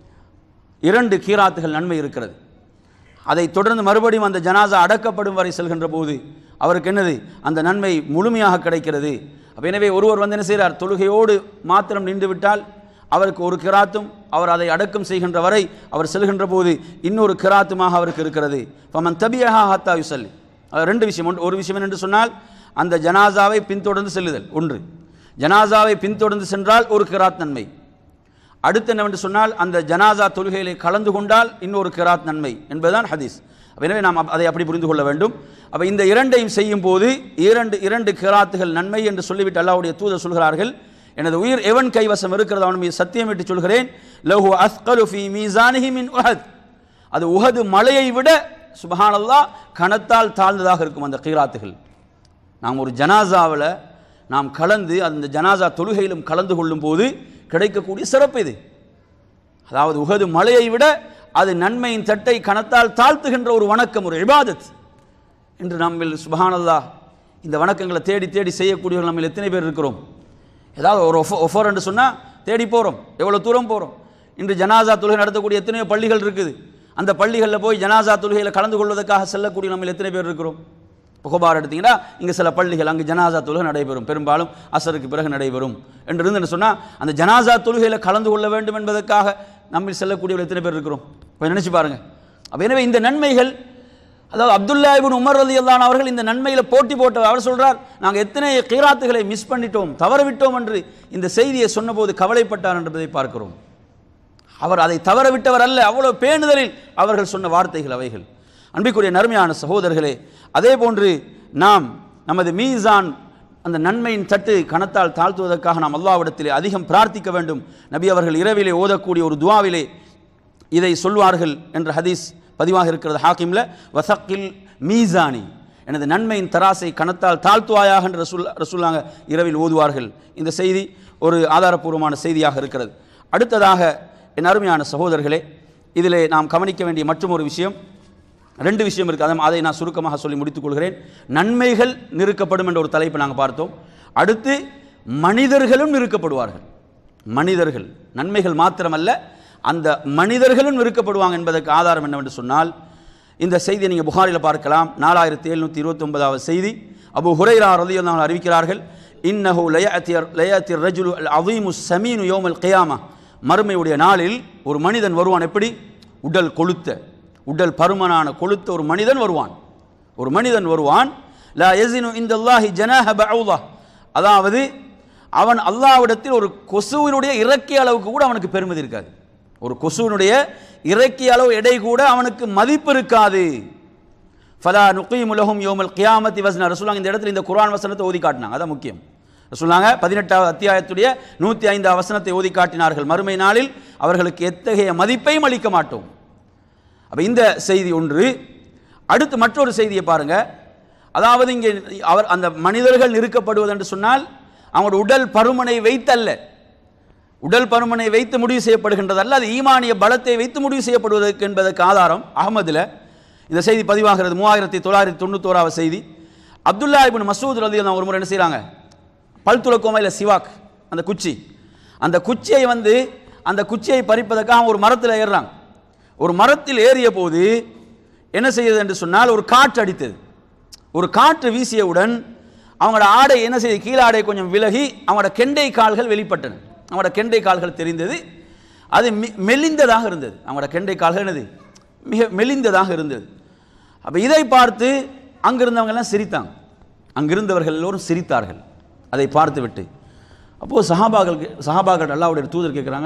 இரண்டு கீராத்துகள் நன்மை இருக்கிறது அதை தொடர்ந்து மறுபடியும் அந்த ஜனாசா அடக்கப்படும் வரை செல்கின்ற போது அவருக்கு என்னது அந்த நன்மை முழுமையாக கிடைக்கிறது அப்ப எனவே ஒருவர் வந்து என்ன செய்கிறார் தொழுகையோடு மாத்திரம் நின்று விட்டால் அவருக்கு ஒரு கிராத்தும் அவர் அதை அடக்கம் செய்கின்ற வரை அவர் செல்கின்ற போது இன்னொரு கிராத்துமாக அவருக்கு இருக்கிறது பமன் தபியஹா ஹத்தா யுசல்லி அது ரெண்டு விஷயம் ஒன்று ஒரு விஷயம் என்று சொன்னால் அந்த ஜனாசாவை பின்தொடர்ந்து செல்லுதல் ஒன்று ஜனாசாவை பின்தொடர்ந்து சென்றால் ஒரு கிராத் நன்மை அடுத்து என்னவென்று சொன்னால் அந்த ஜனாசா தொழுகையிலே கலந்து கொண்டால் இன்னொரு கிராத் நன்மை என்பதுதான் ஹதீஸ் அப்ப எனவே நாம் அப்- அதை அப்படி புரிந்து கொள்ள வேண்டும் அப்ப இந்த இரண்டையும் செய்யும் போது இரண்டு இரண்டு கிராத்துகள் நன்மை என்று சொல்லிவிட்டு அல்லாஹ்வுடைய தூதர் சொல்கிறார்கள் எனது உயிர் எவன் கைவசம் இருக்கிறது அவன் மீது சத்தியமிட்டு சொல்கிறேன் லஹு அஸ்கலு ஃபீ மீசானிஹி மின் உஹத் அது உஹது மலையை விட சுபஹானல்லாஹ் கணத்தால் தாழ்ந்ததாக இருக்கும் அந்த கீராத்துகள் நாம் ஒரு ஜனாசாவில் நாம் கலந்து அந்த ஜனாசா தொழுகையிலும் கலந்து கொள்ளும் போது கிடைக்கக்கூடிய சிறப்பு இது அதாவது உகது மலையை விட அது நன்மையின் தட்டை கணத்தால் தாழ்த்துகின்ற ஒரு வணக்கம் ஒரு இபாதத் என்று நம்மில் சுபஹானல்லாஹ் இந்த வணக்கங்களை தேடி தேடி செய்யக்கூடியவர்கள் நம்ம எத்தனை பேர் இருக்கிறோம் ஏதாவது ஒரு ஒஃபர் என்று சொன்னால் தேடி போகிறோம் எவ்வளோ தூரம் போகிறோம் இன்று ஜனாசா தொழுகை நடத்தக்கூடிய எத்தனையோ பள்ளிகள் இருக்குது அந்த பள்ளிகளில் போய் ஜனாசா தொழுகையில் கலந்து கொள்வதற்காக செல்லக்கூடிய நம்ம எத்தனை பேர் இருக்கிறோம் புகபார் எடுத்தீங்கன்னா இங்கே சில பள்ளிகள் அங்கு ஜனாசா தொழுகை நடைபெறும் பெரும்பாலும் அசருக்கு பிறகு நடைபெறும் என்று இருந்து சொன்னால் அந்த ஜனாசா தொழுகையில் கலந்து கொள்ள வேண்டும் என்பதற்காக நம்மில் செல்லக்கூடியவர்கள் எத்தனை பேர் இருக்கிறோம் கொஞ்சம் நினச்சி பாருங்க அப்போ எனவே இந்த நன்மைகள் அதாவது அப்துல்லா இபின் உமர் ரலி அல்லான் அவர்கள் இந்த நன்மையில் போட்டி போட்ட அவர் சொல்றார் நாங்கள் எத்தனை கீராத்துகளை மிஸ் பண்ணிட்டோம் தவறவிட்டோம் என்று இந்த செய்தியை சொன்னபோது கவலைப்பட்டார் என்பதை பார்க்கிறோம் அவர் அதை தவற விட்டவர் அல்ல அவ்வளவு பேணுதலில் அவர்கள் சொன்ன வார்த்தைகள் அவைகள் அன்பிற்குரிய நறுமையான சகோதரர்களே அதே போன்று நாம் நமது மீசான் அந்த நன்மையின் தட்டு கணத்தால் தாழ்த்துவதற்காக நாம் அல்லாவிடத்திலே அதிகம் பிரார்த்திக்க வேண்டும் நபி அவர்கள் இரவிலே ஓதக்கூடிய ஒரு துவாவிலே இதை சொல்வார்கள் என்ற ஹதீஸ் பதிவாக இருக்கிறது ஹாக்கிம்ல வசக்கில் மீசானி எனது நன்மையின் தராசை கணத்தால் தாழ்த்துவாயாக என்று ரசூல் ரசூல்லாங்க இரவில் ஓதுவார்கள் இந்த செய்தி ஒரு ஆதாரப்பூர்வமான செய்தியாக இருக்கிறது அடுத்ததாக என் அருமையான சகோதரர்களே இதிலே நாம் கவனிக்க வேண்டிய மற்றும் ஒரு விஷயம் ரெண்டு விஷயம் இருக்குது அதை அதை நான் சுருக்கமாக சொல்லி முடித்துக் கொள்கிறேன் நன்மைகள் நிறுக்கப்படும் என்ற ஒரு தலைப்பை நாங்கள் பார்த்தோம் அடுத்து மனிதர்களும் நிறுக்கப்படுவார்கள் மனிதர்கள் நன்மைகள் மாத்திரமல்ல அந்த மனிதர்களும் நிறுக்கப்படுவாங்க என்பதற்கு ஆதாரம் என்னவென்று சொன்னால் இந்த செய்தியை நீங்கள் புகாரில் பார்க்கலாம் நாலாயிரத்தி எழுநூற்றி இருபத்தி ஒன்பதாவது செய்தி அபு ஹுரைரா ரலியல்லாஹு அறிவிக்கிறார்கள் இன்னஹு லயத்தியர் லயத்திர் ரஜுலு அல் அவீமு சமீனு யோமல் கியாமா மறுமையுடைய நாளில் ஒரு மனிதன் வருவான் எப்படி உடல் கொளுத்த உடல் பருமனான கொளுத்த ஒரு மனிதன் வருவான் ஒரு மனிதன் வருவான் லா யஸினு இந்தல்லாஹி ஜனாஹ பஅூதா அதாவது அவன் அல்லாஹ்விடத்தில் ஒரு கொசுவினுடைய இறக்கிய அளவுக்கு கூட அவனுக்கு பெருமதி இருக்காது ஒரு கொசுவினுடைய இறக்கிய அளவு எடை கூட அவனுக்கு மதிப்பு இருக்காது ஃபலா நுகீம் உலகம் யோமல் கியாமத்தி வசன ரசூலாங்க இந்த இடத்துல இந்த குர்ஆன் வசனத்தை ஓதி காட்டினாங்க அதான் முக்கியம் ரசூலாங்க பதினெட்டாவது அத்தியாயத்துடைய நூற்றி ஐந்தாவது வசனத்தை ஓதி காட்டினார்கள் மறுமை நாளில் அவர்களுக்கு எத்தகைய மதிப்பையும் அளிக்க மாட்டோம் அப்போ இந்த செய்தி ஒன்று அடுத்து மற்றொரு செய்தியை பாருங்க அதாவது இங்கே அவர் அந்த மனிதர்கள் நிறுக்கப்படுவது என்று சொன்னால் அவங்களோட உடல் பருமனை வைத்தல்ல உடல் பருமனை வைத்து முடிவு செய்யப்படுகின்றதல்ல அது ஈமானிய பலத்தை வைத்து முடிவு செய்யப்படுவதற்கு என்பதற்கு ஆதாரம் அகமதுல இந்த செய்தி பதிவாகிறது மூவாயிரத்தி தொள்ளாயிரத்தி தொண்ணூத்தோராவது செய்தி அப்துல்லா இபின் மசூத் ரதி ஒரு முறை என்ன செய்கிறாங்க பல் துலக்கோமா இல்லை சிவாக் அந்த குச்சி அந்த குச்சியை வந்து அந்த குச்சியை பறிப்பதற்காக ஒரு மரத்தில் ஏறுறாங்க ஒரு மரத்தில் ஏறிய போது என்ன செய்யுது என்று சொன்னால் ஒரு காற்று அடித்தது ஒரு காற்று வீசியவுடன் அவங்களோட ஆடை என்ன செய்யுது கீழாடை கொஞ்சம் விலகி அவங்களோட கெண்டை கால்கள் வெளிப்பட்டன அவங்களோட கெண்டை கால்கள் தெரிந்தது அது மி- மெலிந்ததாக இருந்தது அவங்களோட கெண்டை கால்கள் என்னது மிக மெலிந்ததாக இருந்தது அப்போ இதை பார்த்து அங்கிருந்தவங்க எல்லாம் சிரித்தாங்க அங்கிருந்தவர்கள் எல்லோரும் சிரித்தார்கள் அதை பார்த்து விட்டு அப்போது சஹாபாக்கள் சஹாபாக்கள் அல்லாவுடைய தூதர் கேட்குறாங்க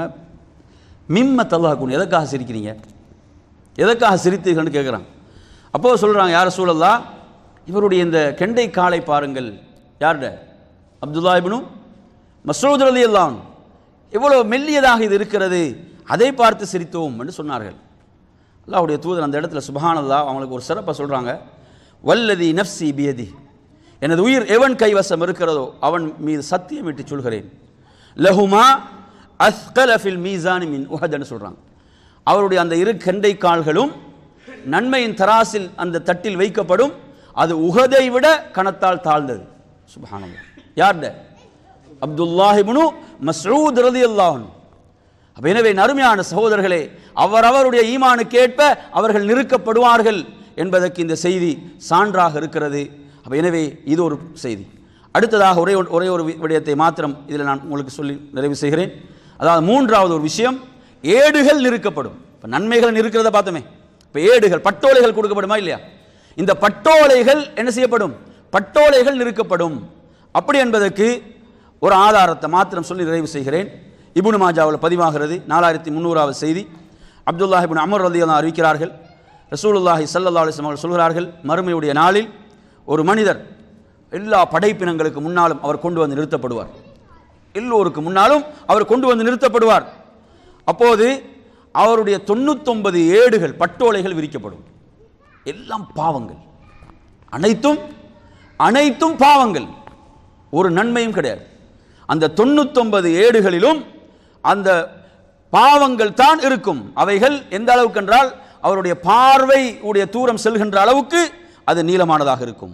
மிம்ம தல்லாக்குன் எதற்காக சிரிக்கிறீங்க எதற்காக சிரித்தீர்கள்னு கேட்குறாங்க அப்போது சொல்கிறாங்க யார் சூழல்லா இவருடைய இந்த கெண்டை காலை பாருங்கள் யார்ட அப்துல்லா இப்னு மசூத் அலி அல்லான் எவ்வளோ மெல்லியதாக இது இருக்கிறது அதை பார்த்து சிரித்தோம் என்று சொன்னார்கள் அல்லாஹ்வுடைய தூதர் அந்த இடத்துல சுபஹானல்லா அவங்களுக்கு ஒரு சிறப்பை சொல்கிறாங்க வல்லதி நஃப்சி பியதி எனது உயிர் எவன் கைவசம் இருக்கிறதோ அவன் மீது சத்தியமிட்டு சொல்கிறேன் லஹுமா அஸ்கல ஃபில் மீசானி மின் உஹதன்னு சொல்கிறாங்க அவருடைய அந்த இரு கெண்டை கால்களும் நன்மையின் தராசில் அந்த தட்டில் வைக்கப்படும் அது உகதை விட கணத்தால் தாழ்ந்தது சுபஹானல்லாஹ் யார்ட அப்துல்லாஹிபுனு மஸ்ஊத் ரலியல்லாஹு அன்ஹு அப்ப எனவே நறுமையான சகோதரர்களே அவரவருடைய ஈமானுக்கேற்ப அவர்கள் நிறுக்கப்படுவார்கள் என்பதற்கு இந்த செய்தி சான்றாக இருக்கிறது அப்ப எனவே இது ஒரு செய்தி அடுத்ததாக ஒரே ஒரு- ஒரே ஒரு வி- விடயத்தை மாத்திரம் இதில் நான் உங்களுக்கு சொல்லி நிறைவு செய்கிறேன் அதாவது மூன்றாவது ஒரு விஷயம் ஏடுகள் நிறுக்கப்படும் இப்போ நன்மைகள் நிறுக்கிறத பார்த்தோமே இப்போ ஏடுகள் பட்டோலைகள் கொடுக்கப்படுமா இல்லையா இந்த பட்டோலைகள் என்ன செய்யப்படும் பட்டோலைகள் நிறுக்கப்படும் அப்படி என்பதற்கு ஒரு ஆதாரத்தை மாத்திரம் சொல்லி நிறைவு செய்கிறேன் இப்னு மாஜாவில் பதிவாகிறது நாலாயிரத்தி முந்நூறாவது செய்தி அப்துல்லாஹ் இப்னு அமர் ரலியல்லாஹு அறிவிக்கிறார்கள் ரசூலுல்லாஹி ஸல்லல்லாஹு அலைஹி வஸல்லம் அவர்கள் சொல்கிறார்கள் மறுமையுடைய நாளில் ஒரு மனிதர் எல்லா படைப்பினங்களுக்கு முன்னாலும் அவர் கொண்டு வந்து நிறுத்தப்படுவார் எல்லோருக்கு முன்னாலும் அவர் கொண்டு வந்து நிறுத்தப்படுவார் அப்போது அவருடைய தொண்ணூத்தொன்பது ஏடுகள் பட்டோலைகள் விரிக்கப்படும் எல்லாம் பாவங்கள் அனைத்தும் அனைத்தும் பாவங்கள் ஒரு நன்மையும் கிடையாது அந்த தொண்ணூத்தொன்பது ஏடுகளிலும் அந்த பாவங்கள் தான் இருக்கும் அவைகள் எந்த அளவுக்கு என்றால் அவருடைய பார்வை உடைய தூரம் செல்கின்ற அளவுக்கு அது நீளமானதாக இருக்கும்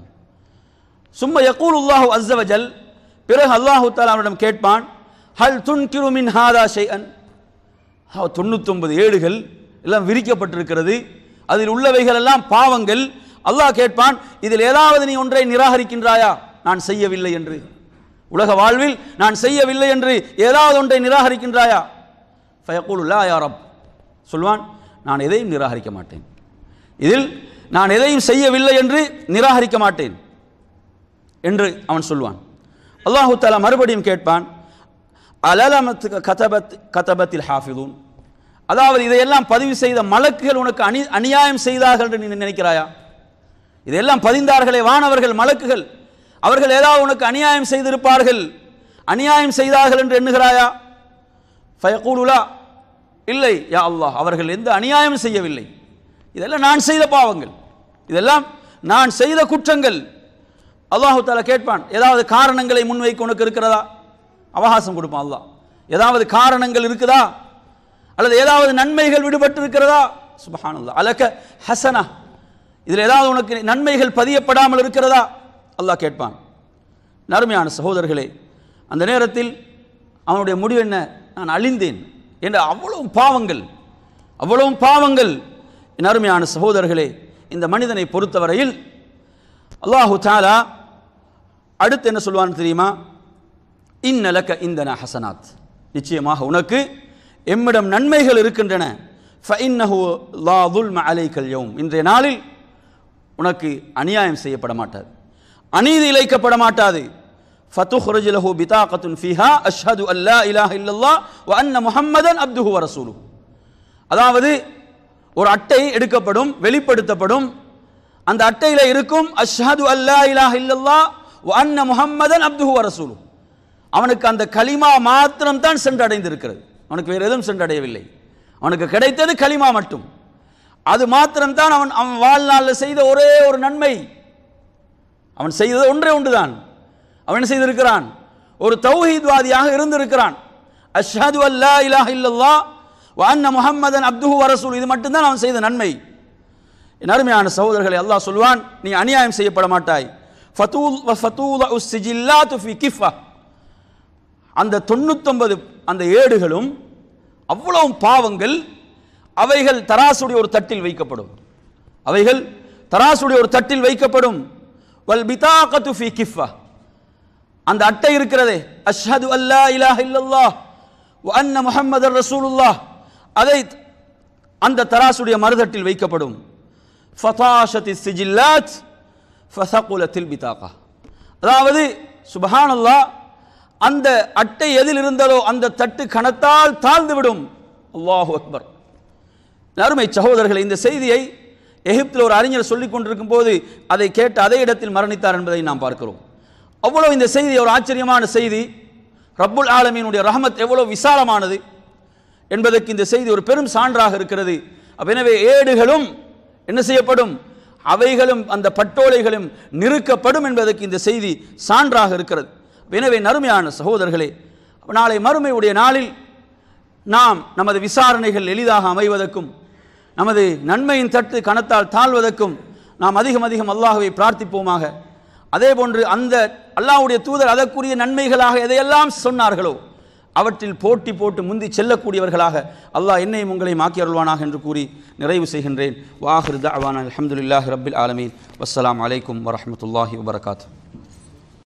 சும்ம யகூல் அல்லாஹு அஸ்ஸவஜல் பிறகு அல்லாஹு தாலா அவனிடம் கேட்பான் ஹல் துன்கிரு மின் ஹாதா ஷைஅன் தொண்ணூத்தொன்பது ஏடுகள் எல்லாம் விரிக்கப்பட்டிருக்கிறது அதில் உள்ளவைகள் எல்லாம் பாவங்கள் அல்லாஹ் கேட்பான் இதில் ஏதாவது நீ ஒன்றை நிராகரிக்கின்றாயா நான் செய்யவில்லை என்று உலக வாழ்வில் நான் செய்யவில்லை என்று ஏதாவது ஒன்றை நிராகரிக்கின்றாயா ஃபயக்கூலுல்லா யா ரப் சொல்வான் நான் எதையும் நிராகரிக்க மாட்டேன் இதில் நான் எதையும் செய்யவில்லை என்று நிராகரிக்க மாட்டேன் என்று அவன் சொல்வான் அல்லாஹு தாலா மறுபடியும் கேட்பான் அலலமத்து கதபத் கதபத்தில் ஹாஃபிதூன் அதாவது இதையெல்லாம் பதிவு செய்த மலக்குகள் உனக்கு அணி அநியாயம் செய்தார்கள் என்று நீ நினைக்கிறாயா இதையெல்லாம் பதிந்தார்களே வானவர்கள் மலக்குகள் அவர்கள் ஏதாவது உனக்கு அநியாயம் செய்திருப்பார்கள் அநியாயம் செய்தார்கள் என்று எண்ணுகிறாயா ஃபயகூலுலா இல்லை யா அல்லாஹ் அவர்கள் எந்த அநியாயம் செய்யவில்லை இதெல்லாம் நான் செய்த பாவங்கள் இதெல்லாம் நான் செய்த குற்றங்கள் அல்லாஹு தாலா கேட்பான் ஏதாவது காரணங்களை முன்வைக்க உனக்கு இருக்கிறதா அவகாசம் கொடுப்பான் அல்லாஹ் ஏதாவது காரணங்கள் இருக்குதா அல்லது ஏதாவது நன்மைகள் விடுபட்டு இருக்கிறதா சுபஹானல்லாஹ் அலக்க ஹசனா இதில் ஏதாவது உனக்கு நன்மைகள் பதியப்படாமல் இருக்கிறதா அல்லாஹ் கேட்பான் நறுமையான சகோதரர்களே அந்த நேரத்தில் அவனுடைய முடிவு என்ன நான் அழிந்தேன் என்ற அவ்வளவு பாவங்கள் அவ்வளவு பாவங்கள் என் அருமையான சகோதரர்களே இந்த மனிதனை பொறுத்தவரையில் அல்லாஹு தாலா அடுத்து என்ன சொல்வான்னு தெரியுமா இன்னலக்க இந்தன ஹசனாத் நிச்சயமாக உனக்கு எம்மிடம் நன்மைகள் இருக்கின்றன ஃபஇன்னஹு லா துல்ம அலைக்கல் யௌம் இன்றைய நாளில் உனக்கு அநியாயம் செய்யப்பட மாட்டாது அநீதி இழைக்கப்பட மாட்டாது ஃபத்துஹ்ரஜ் லஹு பிதாகத்துன் ஃபீஹா அஷ்ஹது அல்லா இலாஹ இல்லல்லாஹ் வ அன்ன முஹம்மதன் அப்துஹு வ ரசூலுஹு அதாவது ஒரு அட்டை எடுக்கப்படும் வெளிப்படுத்தப்படும் அந்த அட்டையில இருக்கும் அஷ்ஹது அல்லா இலாஹ இல்லல்லாஹ் வ அன்ன முஹம்மதன் அப்துஹு வ ரசூலுஹு அவனுக்கு அந்த கலிமா மாத்திரம் தான் சென்றடைந்திருக்கிறது அவனுக்கு வேறு எதுவும் சென்றடையவில்லை அவனுக்கு கிடைத்தது கலிமா மட்டும் அது மாத்திரம்தான் அவன் அவன் வாழ்நாளில் செய்த ஒரே ஒரு நன்மை அவன் செய்தது ஒன்றே ஒன்றுதான் அவன் என்ன செய்திருக்கிறான் ஒரு தௌஹீத்வாதியாக இருந்திருக்கிறான் அஷ்ஹது அல்லா இலாஹ இல்லல்லாஹ் வ அன்ன முஹம்மதன் அப்துஹு வ ரசூல் இது மட்டும்தான் அவன் செய்த நன்மை என் அருமையான சகோதரர்களை அல்லாஹ் சொல்வான் நீ அநியாயம் செய்யப்பட மாட்டாய் ஃபதூல் வ ஃபதூல உஸ் சிஜில்லாத்து ஃபி கிஃபா அந்த தொண்ணூத்தொன்பது அந்த ஏடுகளும் அவ்வளவு பாவங்கள் அவைகள் தராசுடைய ஒரு தட்டில் வைக்கப்படும் அவைகள் தராசுடைய ஒரு தட்டில் வைக்கப்படும் வல் பிதாகத்து ஃபி கிஃபா அந்த அட்டை இருக்கிறதே அஷ்ஹது அல்லா இலாஹ இல்லல்லாஹ் வ அன்ன முஹம்மதர் ரசூலுல்லாஹ் அதை அந்த தராசுடைய மறுதட்டில் வைக்கப்படும் ஃபதாஷதி சிஜில்லாத் ஃபசகுலத்தில் பிதாகா அதாவது சுபஹானல்லாஹ் அந்த அட்டை எதில் இருந்ததோ அந்த தட்டு கணத்தால் தாழ்ந்து விடும் அல்லாஹு அக்பர் அருமை சகோதரர்கள் இந்த செய்தியை எகிப்தில் ஒரு அறிஞர் சொல்லிக் கொண்டிருக்கும் போது அதை கேட்டு அதே இடத்தில் மரணித்தார் என்பதை நாம் பார்க்கிறோம் அவ்வளவு இந்த செய்தி ஒரு ஆச்சரியமான செய்தி ரப்புல் ஆலமீனுடைய ரஹமத் எவ்வளவு விசாலமானது என்பதற்கு இந்த செய்தி ஒரு பெரும் சான்றாக இருக்கிறது அப்ப எனவே ஏடுகளும் என்ன செய்யப்படும் அவைகளும் அந்த பட்டோலைகளும் நிறுக்கப்படும் என்பதற்கு இந்த செய்தி சான்றாக இருக்கிறது எனவே நறுமையான சகோதரர்களே நாளை மறுமையுடைய நாளில் நாம் நமது விசாரணைகள் எளிதாக அமைவதற்கும் நமது நன்மையின் தட்டு கணத்தால் தாழ்வதற்கும் நாம் அதிகம் அதிகம் அல்லாஹுவை பிரார்த்திப்போமாக அதே போன்று அந்த அல்லாஹ்வுடைய தூதர் அதற்குரிய நன்மைகளாக எதையெல்லாம் சொன்னார்களோ அவற்றில் போட்டி போட்டு முந்தி செல்லக்கூடியவர்களாக அல்லாஹ் என்னையும் உங்களையும் ஆக்கி அருள்வானாக என்று கூறி நிறைவு செய்கின்றேன் வாஹிர் தவான் அலமதுல்லாஹி ரபில் ஆலமீன் வஸ்ஸலாம் அலைக்கும் வரஹமத்துல்லாஹி வபரகாத்து